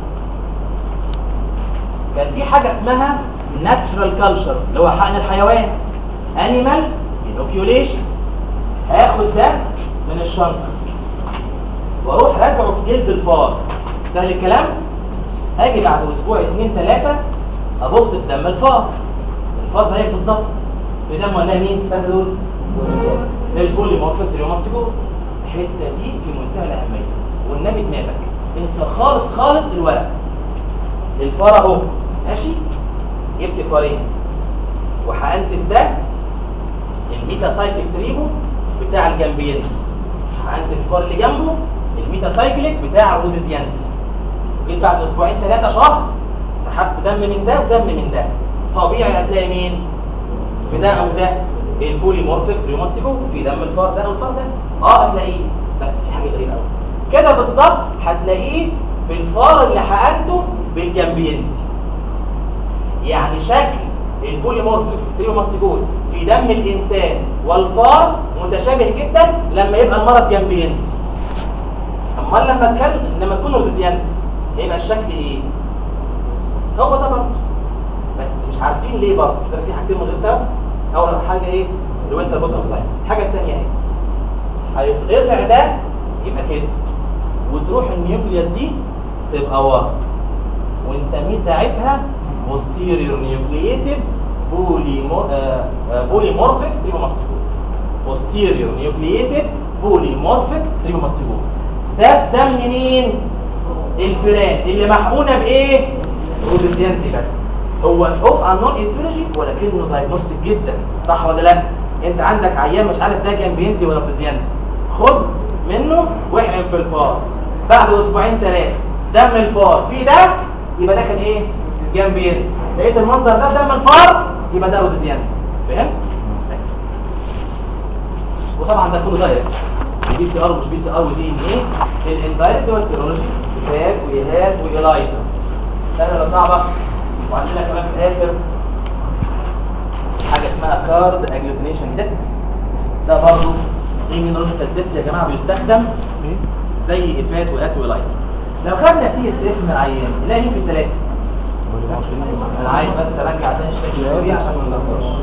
كان في حاجه اسمها natural culture اللي هو حقن الحيوان animal inoculation هاخد ده من الشنكر واروح رازعه في جلد الفار سهل الكلام اجي بعد اسبوع اتنين تلاتة ابص في دم الفار الفار زيك بالظبط في دم ولا مين الثلاثه دول البوليمورفيك تريوماستيكول الحته دي في منتهى الاهميه والنبي دماغك انسى خالص خالص الورق الفار اهو ماشي جبت فارين وحقنت في ده الميتا سايكليك تريبو بتاع الجنبينز حقنت الفار اللي جنبه الميتا سايكليك بتاع الروديزيانسي جيت بعد اسبوعين ثلاثه شهر سحبت دم من ده ودم من ده طبيعي هتلاقي مين في ده او ده البوليمورفيك تريوماستيكو في دم الفار ده او الفار ده اه هتلاقيه بس في حاجه غريبه قوي كده بالظبط هتلاقيه في الفار اللي حقنته بالجنبينزي يعني شكل البوليمورفيك تريوماستيكول في دم الانسان والفار متشابه جدا لما يبقى المرض جنبينزي امال لما تكون لما تكون روديزيانسي هيبقى الشكل ايه هو ده برضه بس مش عارفين ليه برضه مش عارفين في حاجتين من غير سبب اول حاجه ايه الوينتر بوتن ساين الحاجه الثانيه ايه هيتقطع ده يبقى كده وتروح النيوكليوس دي تبقى ورا ونسميه ساعتها posterior nucleated polymor- آه، آه، polymorphic trigonomastocyte posterior nucleated polymorphic trigonomastocyte ده في دم مين الفئران اللي محقونه بايه روديزيانتي بس هو اوف انون ايتيولوجي ولكنه دايجنوستيك جدا صح ولا لا انت عندك عيان مش عارف ده كان بينزي ولا روديزيانتي خد منه واحقن في الفار بعد اسبوعين ثلاثه دم الفار في ده يبقى ده كان ايه جنب ينزي لقيت المنظر ده دم الفار يبقى ده روديزيانتي فهمت بس وطبعا ده كله دايركت بي سي ار مش بي سي ار ودي ان ايه الاندايركت هو السيرولوجي فات وإيهات وإيلايزا سهله ولا صعبه وعندنا كمان في الاخر حاجه اسمها كارد اجلوتينيشن تيست ده برضه ايمينولوجيكال تيست يا جماعه بيستخدم زي ايفات وإيهات وإيلايزا لو خدنا سي اس اف من العيان نلاقي مين في الثلاثه انا عايز بس ارجع تاني الشكل دي عشان ما نلخبطش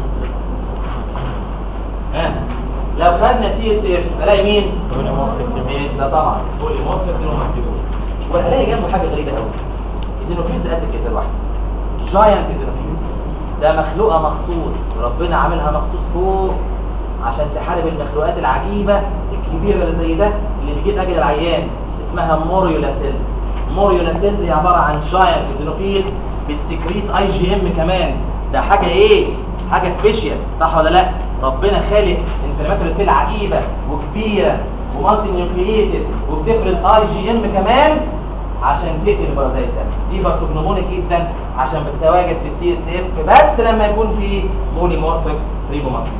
ها لو خدنا سي اس اف الاقي مين مين؟ ده طبعا بوليمورفيك دينوماستيكول والاقي جنبه حاجه غريبه قوي ايزينوفيلز قد كده لوحده جاينت ايزينوفيلز ده مخلوقه مخصوص ربنا عاملها مخصوص فوق عشان تحارب المخلوقات العجيبه الكبيره اللي زي ده اللي بيجيب اجل العيان اسمها موريولا سيلز موريولا سيلز هي عباره عن جاينت ايزينوفيلز بتسكريت اي جي ام كمان ده حاجه ايه حاجه سبيشال صح ولا لا ربنا خالق انفلاماتوري سيل عجيبه وكبيره ومالتي نيوكلييتد وبتفرز اي جي ام كمان عشان تقتل البرازيت ده دي بارسوجنومونيك جدا عشان بتتواجد في السي اس اف بس لما يكون في بوليمورفيك تريبوماستيك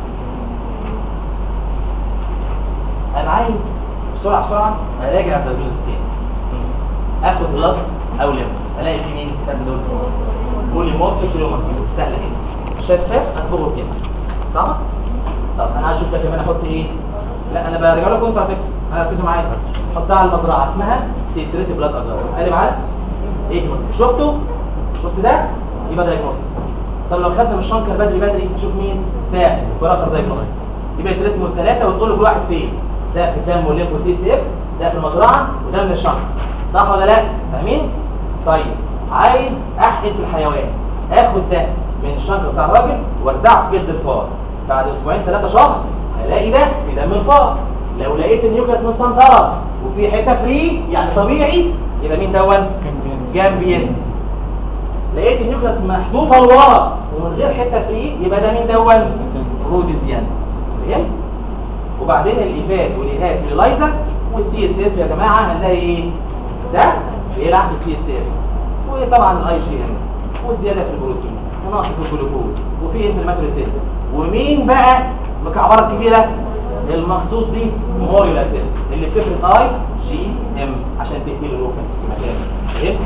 انا عايز بسرعه بسرعه اراجع الدايجنوستس تاني اخد بلاد او لم الاقي في مين كتاب دول بوليمورفيك تريبوماستيك سهله كده شفاف اصبغه كده صح طب انا عايز اشوف ده كمان احط ايه لا انا برجع لكم انتوا على فكره انا ركزوا معايا حطها على المزرعه اسمها سيتريت بلاد اجار قال معايا ايه شفتوا شفت ده يبقى دايجنوستيك طب لو خدنا من الشنكر بدري بدري نشوف مين ده براكر دايجنوستيك يبقى يترسموا الثلاثه وتقول له كل واحد فين ده في الدم والليمف سي سي اف ده في المزرعه وده من الشنكر صح ولا لا فاهمين طيب عايز احقن في الحيوان اخد ده من الشنكر بتاع الراجل وارزعه في جلد الفار بعد اسبوعين ثلاثه شهر هلاقي ده في دم الفار لو لقيت النيوكلاس مستنطره وفي حته فري يعني طبيعي يبقى مين دون جامبينز لقيت النيوكلاس محذوفه لورا ومن غير حته فري يبقى ده مين دون روديزيانز فهمت وبعدين الايفات والايهات في اللايزر والسي اس اف يا جماعه هنلاقي ايه ده بيلعب في السي اس اف وطبعا الاي جي ام والزياده في البروتين ونقص في الجلوكوز وفي انفلاماتوري سيلز ومين بقى المكعبره الكبيره المخصوص دي موريولا سيلز اللي بتفرز اي جي ام عشان تقتل الروكن في مكان فهمت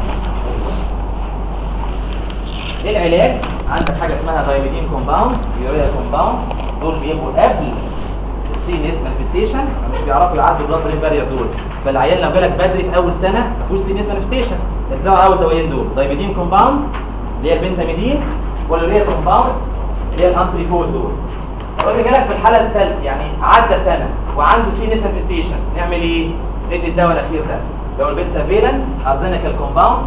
ايه العلاج عندك حاجه اسمها دايميدين كومباوند يوريا كومباوند دول بيبقوا قبل السي نس مانيفستيشن مش بيعرفوا يعدوا البلاد برين بارير دول فالعيال لو جالك بدري في اول سنه ما فيهوش سي نس مانيفستيشن ارزعوا اول دوايين دول دايميدين كومباوند اللي هي البنتاميدين واليوريا كومباوند اللي هي الانتريكول دول لو اللي جالك في الحاله الثالثه يعني عدى سنه وعنده سي نس مانيفستيشن نعمل ايه ندي الدواء الاخير ده لو البنتافيلنت ارزينيكال كومباوند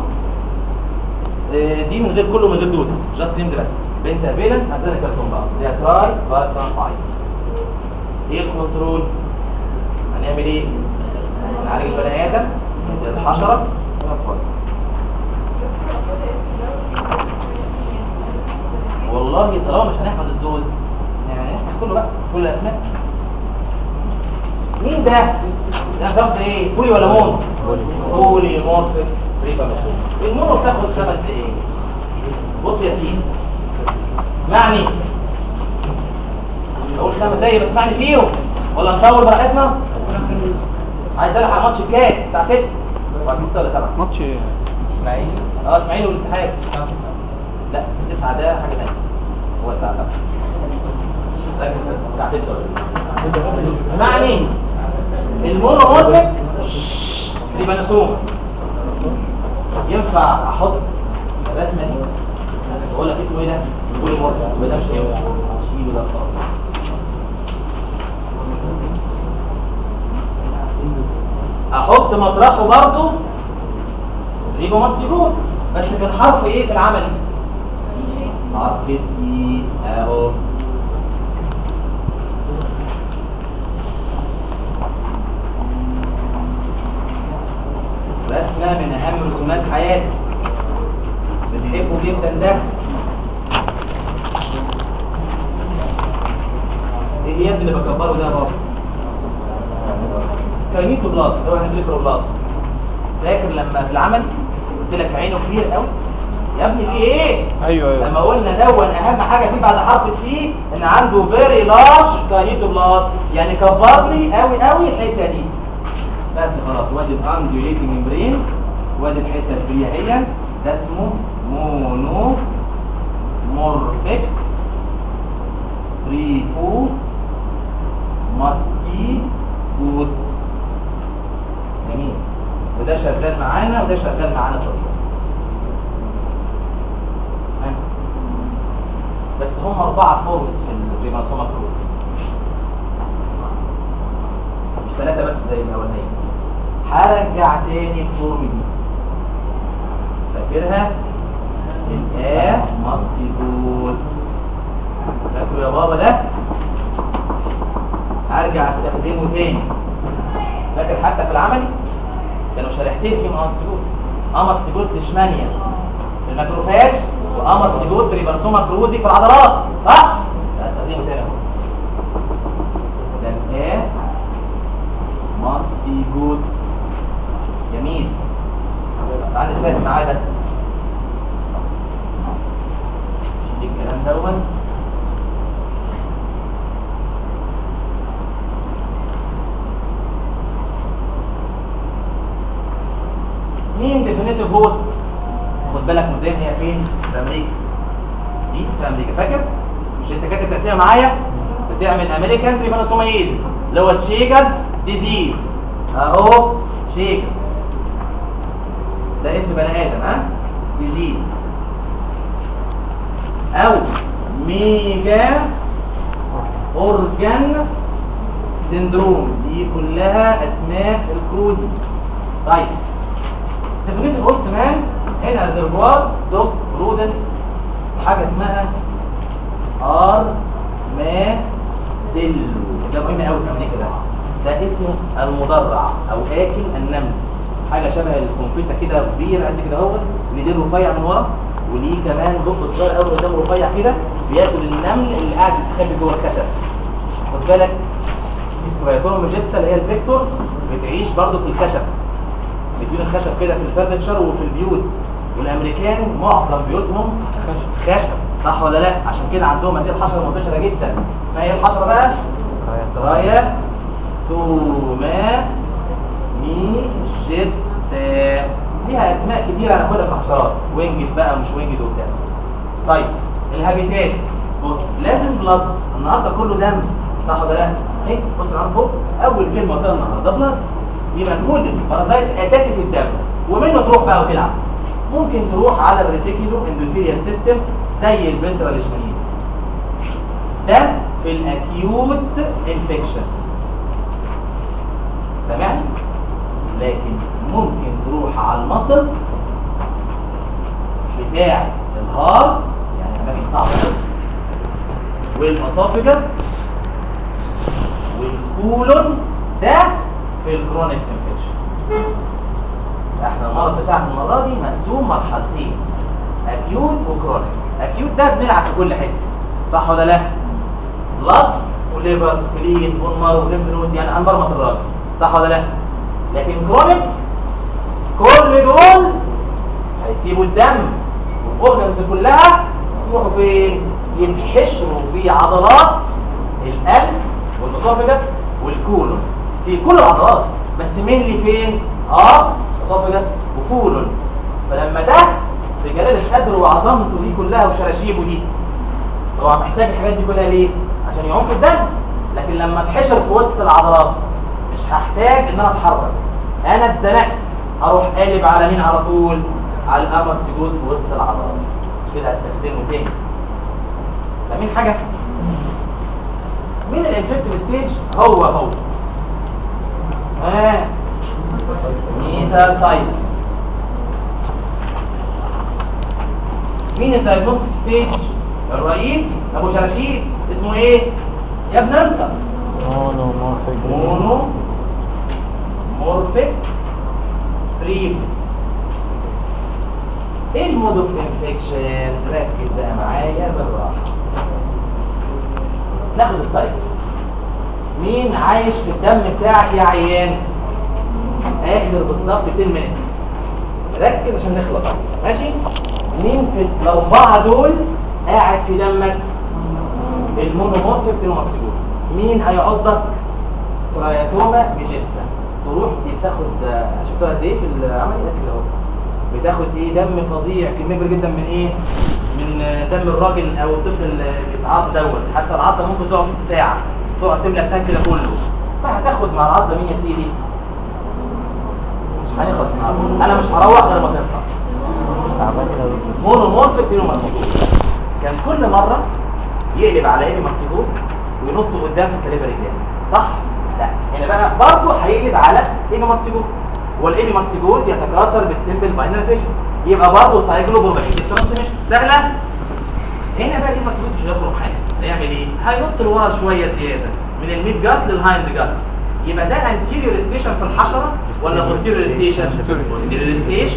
دي من غير كله من غير دوزز جاست نيمز بس بنتافيلنت ارزينيكال كومباوند اللي هي تراي بارسان 5 ايه الكنترول هنعمل ايه نعالج البني ادم ندي الحشره ونتفضل والله طالما مش هنحفظ الدوز يعني هنحفظ كله بقى كل الاسماء مين ده ده ضغط ايه بولي ولا مونو بولي مورفيك ريبا مسوم المونو بتاخد خمس دقايق بص يا سيدي اسمعني اقول خمس دقايق بتسمعني فيهم ولا نطول براحتنا عايز الحق ماتش الكاس الساعه 6 ولا 6 ولا 7 ماتش اسماعيل اه اسماعيل والاتحاد لا 9 ده حاجه ثانيه هو الساعه 7 ركز بس الساعه 6 ولا اسمعني المونو مورفيك دي بنسوم ينفع احط الرسمه دي اقول لك اسمه ايه ده بولي مورفيك وده مش هينفع شيله ده خالص احط مطرحه برضه ريبو ماستيجوت بس كان حرف ايه في العملي حرف السي اهو رسمه من اهم رسومات حياتي بتحبه جدا ده ايه يا ابني اللي بكبره ده يا بابا كاينيتو بلاست اللي هو هنجليفرو بلاست فاكر لما في العمل قلت لك عينه كبير قوي يا ابني في ايه ايوه ايوه لما قلنا دون اهم حاجه فيه بعد حرف السي ان عنده فيري لارج كاينيتو بلاست يعني كبر لي قوي قوي الحته دي بس خلاص وادي الانديوليتنج ممبرين وادي الحته الفريه هي ده اسمه مونو مورفيك تريبو ماستي جود جميل وده شغال معانا وده شغال معانا طبيعي تمام؟ بس هم أربعة فورمز في الريماسوما كروز مش ثلاثة بس زي الأولانية هرجع تاني الفورم دي فاكرها الآ ماستيجوت فاكره يا بابا ده هرجع استخدمه تاني فاكر حتى في العملي كانوا شريحتين فيهم ماستيجوت اماستيجوت ليشمانيا في الماكروفاج واماستيجوت ريبرسوما كروزي في العضلات صح؟ هستخدمه تاني اهو ده الكا ماستيجوت جميل بعد فاهم معاه ده شيل الكلام دون مين ديفينيتيف هوست خد بالك مبدئيا هي فين في امريكا دي في امريكا فاكر مش انت كاتب تقسيمه معايا بتعمل امريكان تريبانوسومايزيس اللي هو تشيكاز ديزيز اهو تشيكاز ده اسم بني ادم ها ديزيز او ميجا اورجان سيندروم دي كلها اسماء الكروزي طيب تفريط الوسط مان هنا ريزرفوار دوج رودنس حاجه اسمها ار ما ديلو ده مهم قوي في امريكا ده ده اسمه المدرع او اكل النمل حاجه شبه الخنفسه كده كبيره قد كده اهو ليه ديل رفيع من ورا وليه كمان بق صغير قوي قدام رفيع كده بياكل النمل اللي قاعد يتخبي جوه الخشب خد بالك الترايتوم ماجستا اللي هي الفيكتور بتعيش برضه في الخشب بتجيب الخشب كده في الفرنتشر وفي البيوت والامريكان معظم بيوتهم خشب خشب صح ولا لا عشان كده عندهم هذه الحشره منتشره جدا اسمها ايه الحشره بقى رايا توما ميجستا ليها اسماء كتير هناخدها في الحشرات وينجز بقى ومش وينجز وبتاع طيب الهابيتات بص لازم بلاد النهارده كله دم صح ولا لا ايه بص العم فوق اول كلمه قلتها النهارده بلاد يبقى كل البارازايت اساسي في الدم ومنه تروح بقى وتلعب ممكن تروح على الريتيكولو اندوثيريال سيستم زي البسرة ليشمانيز ده في الاكيوت انفكشن سامعني لكن ممكن تروح على المسلز بتاعه الهارت يعني اماكن صعبه قوي والاسوفيجاس والكولون ده في الكرونيك انفكشن احنا المرض بتاعنا المره دي مقسوم مرحلتين اكيوت وكرونيك اكيوت ده بنلعب في كل حته صح ولا لا بلاد وليفر سبلين بون مارو وليمف نود يعني هنبرمط الراجل صح ولا لا لكن كرونيك كل دول هيسيبوا الدم والاورجنز كلها يروحوا فين ينحشروا في عضلات القلب والاسوفجس والكولون في كل العضلات بس مين اللي فين اه اسوفجس وكولون فلما ده في جلالة قدره وعظمته دي كلها وشراشيبه دي هو محتاج الحاجات دي كلها ليه عشان يعوم في الدم لكن لما اتحشر في وسط العضلات مش هحتاج ان انا اتحرك انا اتزنقت اروح قالب على مين على طول على الامستجود في وسط العضلات كده استخدمه تاني فاهمين حاجه مين الانفكتيف ستيج هو هو ها ميتا سايت مين الدايجنوستيك ستيج الرئيسي ابو شراشيب اسمه ايه يا ابن انت مونو مورفيك مونو مورفيك تريب ايه المود اوف انفكشن ركز بقى معايا بالراحه ناخد السايكل مين عايش في الدم بتاعك يا عيان اخر بالظبط 10 minutes ركز عشان نخلص ماشي مين في الاربعه دول قاعد في دمك المونومورفيك تيروماستيجول مين هيعضك تراياتوما ميجيستا تروح دي بتاخد شفتها قد ايه في العمل ده كده اهو بتاخد ايه دم فظيع كميه كبيره جدا من ايه من دم الراجل او الطفل اللي بيتعاط دوت حتى العضه ممكن تقعد نص ساعه تقعد تملى التانك ده كله فهتاخد مع العضه مين يا سيدي مش هنخلص معاهم انا مش هروح غير ما تطلع مونومورفيك تيروماستيجول كان كل مره يقلب على ايه ماستيجول وينط قدام في كليبر رجلين صح لا هنا بقى برضه هيقلب على ايه ماستيجول والايه ماستيجول يتكاثر بالسيمبل باينري فيشن يبقى برضه سايكلوبروماكين الترانسميشن سهله هنا بقى ايه ماستيجول مش هيخرج حاجه هيعمل ايه هينط لورا شويه زياده من الميد جات للهايند جات يبقى ده انتيريور ستيشن في الحشره ولا بوستيريور ستيشن بوستيريور ستيشن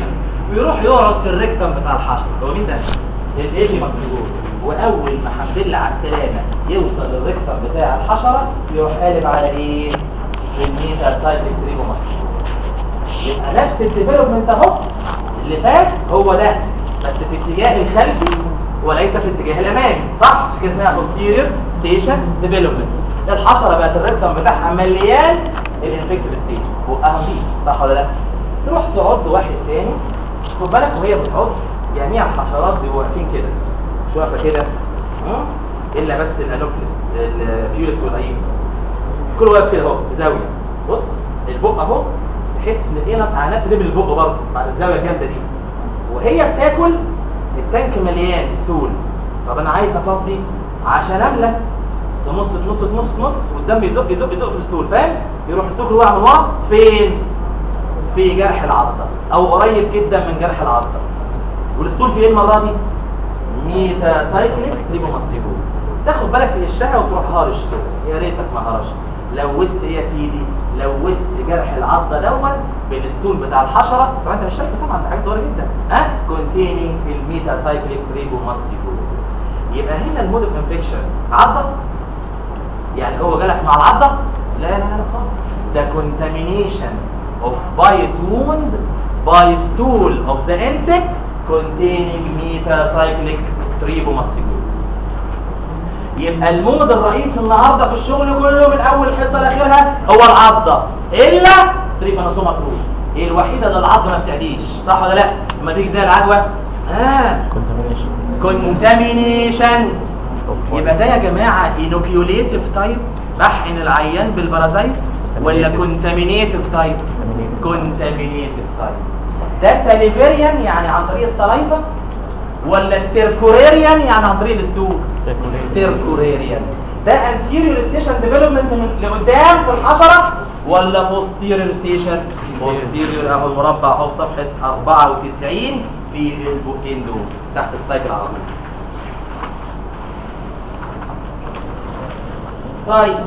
ويروح يقعد في الريكتم بتاع الحشره هو مين ده الايبي ماستيجور واول ما الحمد لله على السلامه يوصل للريكتم بتاع الحشره يروح قالب على ايه الميتا سايكليك تريبو ماستيجور يبقى نفس الديفلوبمنت اهو اللي فات هو ده بس في اتجاه الخلفي وليس في الاتجاه الامامي صح عشان كده اسمها posterior station development الحشره بقت الريكتم بتاعها مليان الانفكتيف ستيج واهم فيه صح ولا لا تروح تعض واحد تاني خد بالك وهي بتعض جميع الحشرات دي واقفين كده مش واقفه كده ها؟ الا بس الانوفلس الفيولس والايمس كله واقف كده اهو بزاويه بص البق اهو تحس ان الانس على نفس ليفل البق برضه بعد الزاويه الجامده دي وهي بتاكل التانك مليان ستول طب انا عايز افضي عشان املى تنص تنص تنص تنص والدم يزق يزق يزق في الستول فاهم يروح الستول يوقع من ورا فين في جرح العضه او قريب جدا من جرح العضه والستول في ايه المره دي ميتا سايكليك تريبوماستيجوز تاخد بالك تهشها وتروح هارش كده يا ريتك ما هرش لوست ايه يا سيدي لوست جرح العضه الاول بالستول بتاع الحشره طبعا انت مش شايفه طبعا ده حاجه صغيره جدا ها كونتيننج الميتا سايكليك تريبوماستيجوز يبقى هنا المود اوف انفكشن عضه يعني هو جالك مع العضه لا لا لا خالص ده contamination of bite wound by stool of the insect containing metacyclic tribomastigosis يبقى المود الرئيسي النهارده في الشغل كله من اول حصه لاخرها هو العضه الا تريبانوسوما كروز هي الوحيده اللي العضه ما بتعديش صح ولا لا لما تيجي زي العدوى اه contamination كونتامينيشن يبقى ده يا جماعه انوكيوليتيف تايب بحقن العيان بالبرازيت ولا كونتامينيتيف تايب كونتامينيتيف تايب ده ساليفيريان يعني عن طريق السلايفا ولا ستيركوريريان يعني عن طريق الستول Stercorarian. ستيركوريريان ده انتيريور ستيشن ديفلوبمنت لقدام في الحشره ولا بوستيريور ستيشن بوستيريور اهو المربع اهو في صفحه 94 في البوكين دول تحت السايكل على طول طيب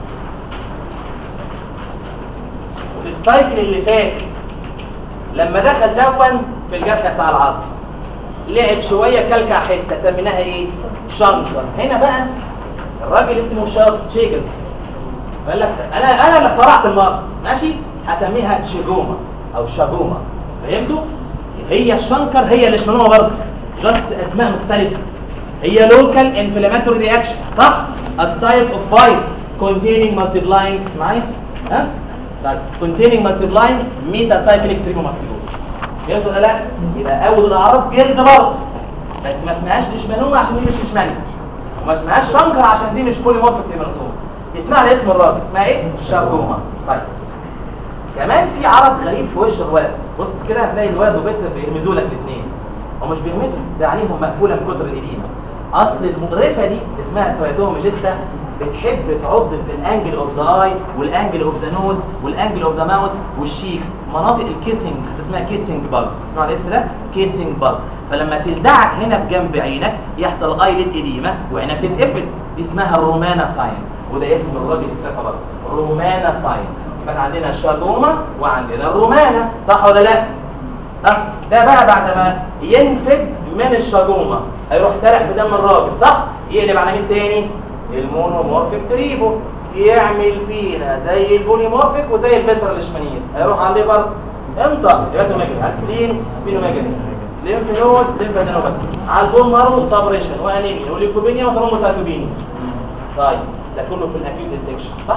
في السايكل اللي فات لما دخل دون في الجرح بتاع العظم لعب شويه كلكع حته سميناها ايه شنكر هنا بقى الراجل اسمه شارك تشيجز قال لك انا انا اللي اخترعت المرض ماشي هسميها تشيجوما او شاجوما فهمتوا هي الشنكر هي الاشمنومه برضه جاست اسماء مختلفه هي لوكال انفلاماتوري رياكشن صح at site of bite containing multiplying معايا ها طيب containing multiplying metacyclic trichomastigosis فهمت ولا لا يبقى اول الاعراض جلد برضه بس ما اسمهاش ليشمانوما عشان دي مش ليشمانيا وما اسمهاش شنكر عشان دي مش بوليمورفيك تيمانوسوما اسمها على اسم الراجل اسمها ايه شاجوما طيب كمان في عرض غريب في وش الولد بص كده هتلاقي الولد وبنت بيرمزوا لك الاثنين هم مش بيرمزوا ده عينيهم مقفوله من كتر الاديمه اصل المغرفه دي اسمها تريتوميجيستا بتحب تعض في الانجل اوف ذا اي والانجل اوف ذا نوز والانجل اوف ذا ماوس والشيكس مناطق الكيسنج اسمها كيسنج بال اسمع الاسم ده كيسنج بال فلما تلدعك هنا في جنب عينك يحصل ايلid اديمه وعينك تتقفل دي اسمها الرومانا ساين وده اسم الراجل اتشافى برضه رومانا ساين يبقى عندنا شاجوما وعندنا الرومانا صح ولا لا اه ده بقى بعد ما ينفد من الشاجوما هيروح سارح في دم الراجل صح يقلب على مين تاني المونومورفيك تريبو يعمل فينا زي البوليمورفيك وزي البسر الاشمانيز هيروح عليه برضه انت سيباتوميجري اسبلين بينوميجري ليمف نود ليمف ادينوباس على البون مارو سابريشن وانيميا وليكوبينيا وثرومبوسايتوبينيا طيب ده كله في الاكيوت انفكشن صح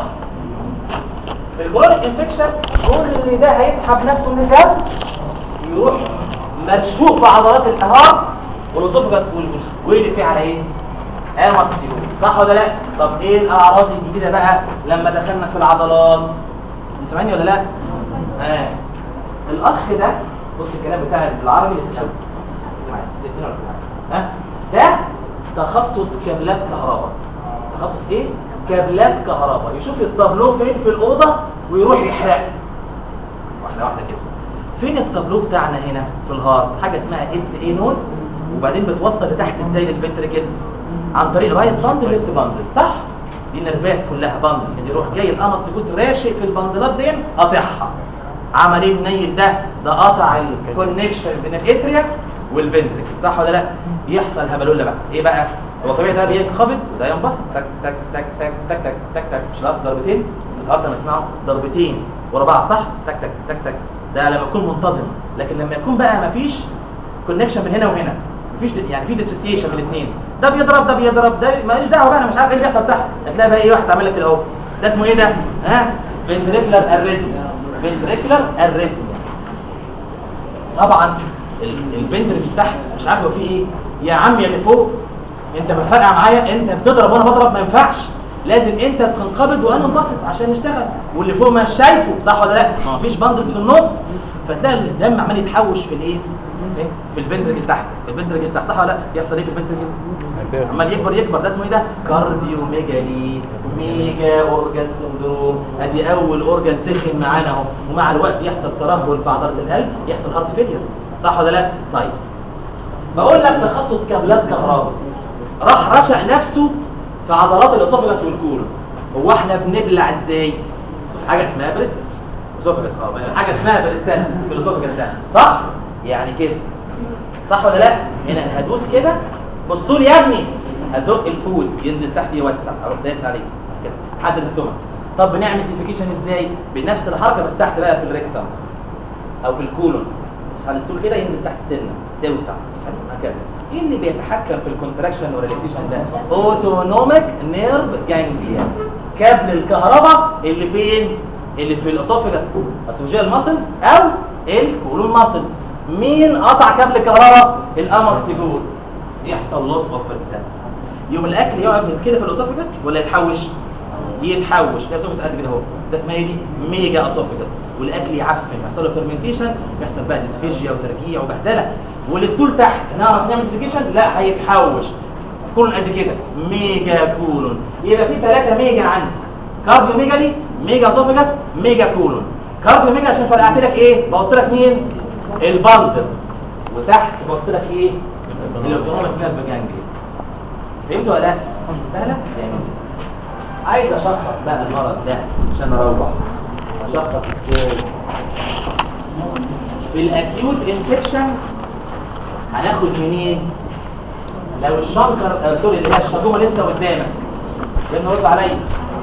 في الكرونيك انفكشن كل ده هيسحب نفسه من الدم يروح مرشوق في عضلات الانهار والاسوفجاس والبوش ويقلب فيه على ايه اماستيلوز صح ولا لا طب ايه الاعراض الجديده بقى لما دخلنا في العضلات انت سامعني ولا لا اه الاخ ده بص الكلام بتاعي بالعربي اسمعوا اسمعوا سيبني ولا اسمعوا ها ده تخصص كابلات كهرباء تخصص ايه كابلات كهرباء يشوف التابلو فين في الاوضه ويروح يحرقه واحده واحده كده فين التابلو بتاعنا هنا في الهارت حاجه اسمها اس اي نود وبعدين بتوصل لتحت ازاي للفنتريكلز عن طريق رايت باندل ليفت باندل صح دي نرفات كلها باندلز يروح جاي القمص تكون راشق في البندلات دي قاطعها عمل ايه النيل ده ده قطع الكونكشن بين الاتريا والفنتريكل صح ولا لا يحصل هبلوله بقى ايه بقى هو طبيعي ده بينخفض وده ينبسط تك تك تك تك تك تك تك تك مش الارض ضربتين الارض لما تسمعوا ضربتين ورا بعض صح تك تك تك تك ده لما يكون منتظم لكن لما يكون بقى مفيش كونكشن من هنا وهنا مفيش دي- يعني في ديسوسيشن من الاثنين ده بيضرب ده بيضرب ده ماليش دعوه بقى انا مش عارف ايه اللي بيحصل تحت هتلاقي بقى ايه واحد عامل لك كده اهو ده اسمه ايه ده ها فنتريكولار اريزميا فنتريكولار اريزميا طبعا البنت اللي تحت مش عارف هو فيه ايه يا عم يا اللي فوق انت مفرقع معايا انت بتضرب وانا بضرب ما ينفعش لازم انت تنقبض وانا انبسط عشان نشتغل واللي فوق مش شايفه صح ولا لا ما فيش باندلز في النص فتلاقي الدم عمال يتحوش في الايه إيه؟ في البنترجل تحت البنترجل تحت صح ولا لا يحصل ايه في البنترجل عمال يكبر يكبر ده اسمه ايه ده كارديو ميجالي ميجا اورجان سندروم ادي اول اورجان تخن معانا اهو ومع الوقت يحصل ترهل في عضله القلب يحصل هارت فيلير صح ولا لا طيب بقول لك تخصص كابلات كهرباء راح رشق نفسه في عضلات الاسوفجس والكولون هو احنا بنبلع ازاي حاجه اسمها بريستس اسوفجس اه حاجه اسمها بريستس في الاسوفجس ده صح يعني كده صح ولا لا هنا هدوس كده بصوا لي يا ابني هزق الفود ينزل تحت يوسع اروح دايس عليه كده لحد الاستومك طب بنعمل ديفيكيشن ازاي بنفس الحركه بس تحت بقى في الريكتم او في الكولون مش على الستول كده ينزل تحت سنه توسع هكذا ايه اللي بيتحكم في الكونتراكشن والريلاكسيشن ده اوتونوميك نيرف جانجليا كابل الكهرباء اللي فين اللي في الاسوفيجاس اسوفيجيال ماسلز او الكولون ماسلز مين قطع كابل الكهرباء الاماستيجوز يحصل لوس اوف بريستانس يوم الاكل يقعد من كده في الاسوفيجاس ولا يتحوش يتحوش ده اسوفيجاس قد كده اهو ده اسمها ايه دي ميجا اسوفيجاس والاكل يعفن يحصل له فيرمنتيشن يحصل بقى ديسفيجيا وترجيع وبهدله والستول تحت نعرف نعمل فيرمنتيشن لا هيتحوش كولون قد كده ميجا كولون يبقى في ثلاثة ميجا عندي كارديو ميجالي ميجا اسوفيجاس ميجا كولون كارديو ميجا عشان فرقعت لك ايه بوصل لك مين البالتس وتحت بوصل لك ايه الاوتونوميك نيرف جانجلي فهمتوا ولا لا سهله يعني عايز اشخص بقى المرض ده عشان اروح اشخص ازاي في الاكيوت انفكشن هناخد منين لو الشنكر آه سوري اللي هي الشجومه لسه قدامك لانه رد عليا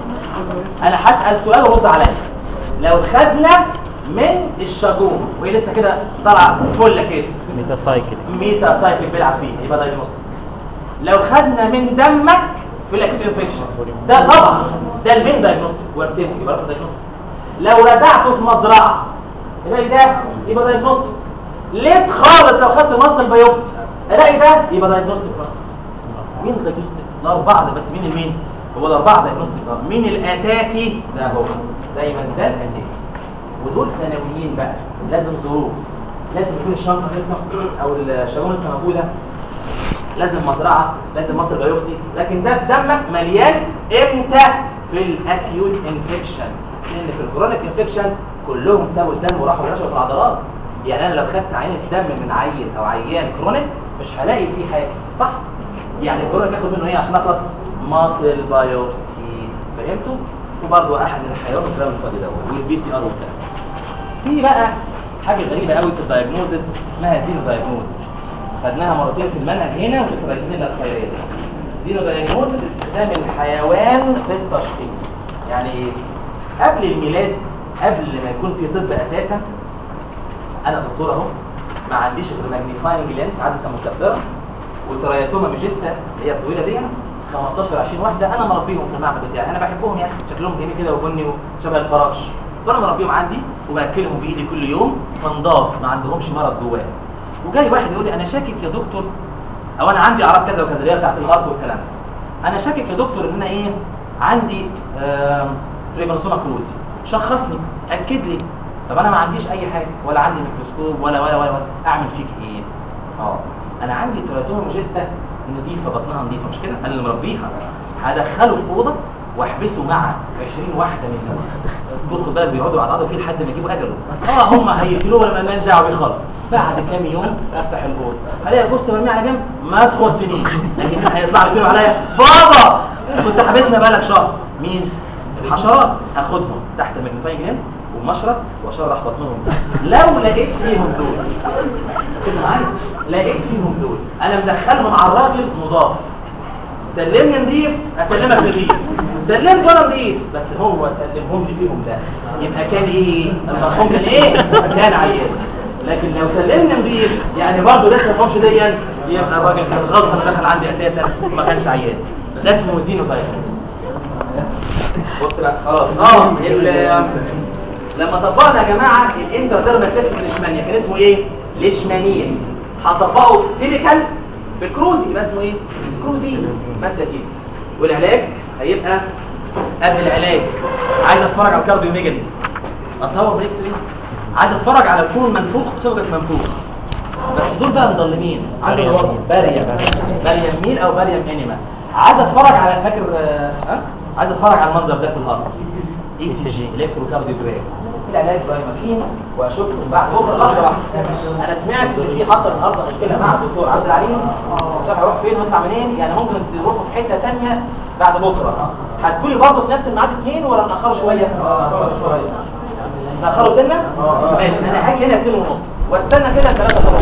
انا هسال سؤال ورد عليا لو خدنا من الشجومه وهي لسه كده طالعه فله كده ميتا سايكل ميتا سايكل بيلعب فيها يبقى دايجنوستيك لو خدنا من دمك في الاكيوت انفكشن ده طبعا ده المين دايجنوستيك وارسمه يبقى رقم دايجنوستيك لو رزعته في مزرعه الاقي ده يبقى دايجنوستيك ليت خالص لو خدت مصل بايوبسي الاقي ده يبقى دايجنوستيك برضه مين الدايجنوستيك الاربعه ده بس مين المين هو الاربعه دايجنوستيك آه. مين الاساسي ده هو دايما ده الاساسي ودول ثانويين بقى لازم ظروف لازم يكون الشنطه لسه او الشجون لسه موجوده لازم مزرعه لازم مصل بايوبسي لكن ده في دمك مليان امتى في الاكيوت انفكشن لان في الكرونيك انفكشن كلهم سابوا الدم وراحوا ينشروا في العضلات يعني انا لو خدت عينه دم من عيل او عيان كرونيك مش هلاقي فيه حاجه صح يعني الكرونيك ياخد منه ايه عشان اخلص ماسل بايوبسي فهمتوا وبرضه احد من الحيوانات الكلام الفاضي ده والبي سي ار والكلام في بقى حاجه غريبه قوي في الدايجنوزس اسمها زيرو دايجنوزس خدناها مرتين في المنهج هنا وفي التراكمين الاسفيريه زيرو دايجنوزس استخدام الحيوان في التشخيص يعني ايه قبل الميلاد قبل ما يكون في طب اساسا انا دكتور اهو ما عنديش غير ماجنيفاينج لينس عدسه مكبره وترياتوما ميجيستا اللي هي الطويله دي 15 20 واحده انا مربيهم في المعمل بتاعي انا بحبهم يعني شكلهم جميل كده وبني وشبه الفراش فانا مربيهم عندي وباكلهم بايدي كل يوم فنضاف ما عندهمش مرض جواه وجاي واحد يقول لي انا شاكك يا دكتور او انا عندي اعراض كذا وكذا اللي هي بتاعت الغلط والكلام ده انا شاكك يا دكتور ان انا ايه عندي تريبانوسوما كروزي شخصني اكد لي طب انا ما عنديش اي حاجه ولا عندي ميكروسكوب ولا ولا ولا, ولا. اعمل فيك ايه اه انا عندي تراتوما ماجستا نضيفه بطنها نضيفه مش كده انا اللي مربيها هدخله في اوضه واحبسه مع 20 واحده منهم دول خد بالك بيقعدوا على العضله فيه لحد ما يجيبوا اجله اه هم هيقتلوه ولا مالناش دعوه بيه خالص بعد كام يوم افتح الاوضه الاقي بص مرمي على جنب ما تخصنيش لكن هيطلع يقولوا عليا بابا كنت حابسنا بقالك شهر مين الحشرات هاخدهم تحت الماجنيفاينج لينس المشرط واشرح بطنهم لو لقيت فيهم دول كده معايا لقيت فيهم دول انا مدخلهم على الراجل مضاف سلمني نضيف اسلمك نضيف سلمت وانا نضيف بس هو سلمهم لي فيهم ده يبقى كان ايه المرحوم كان ايه كان عيان لكن لو سلمني نضيف يعني برضه لسه ما فهمش ديا يبقى الراجل كان غلط انا دخل عندي اساسا وما كانش عيان ده اسمه زينو بص بقى خلاص اه ال- لما طبقنا يا جماعه الانترتيرمال تيست في الاشمانيا كان اسمه ايه ليشمانيا هطبقه تيبيكال في الكروزي يبقى اسمه ايه كروزي بس يا سيدي والعلاج هيبقى قبل العلاج عايز اتفرج على الكارديو ميجالي اصور بريكس ليه عايز اتفرج على الكون منفوخ سوبس منفوخ بس دول بقى مضلمين عايز باريوم أدور- ميل. باريوم باريوم ميل او باريوم انيما عايز اتفرج على فاكر آه، ها عايز اتفرج على المنظر ده في الهارت اي سي جي الكتروكارديوجرام العلاج بايماكين واشوفكم بعد بكره لحظه واحده انا سمعت ان في حصل النهارده مشكله مع الدكتور عبد العليم الصبح هروح فين واطلع منين يعني ممكن تروحوا في حته ثانيه بعد بكره هتكوني برضه في نفس الميعاد اثنين ولا ناخره شويه؟ ناخره سنه؟ ماشي انا هاجي هنا اثنين ونص واستنى كده ثلاثه خلاص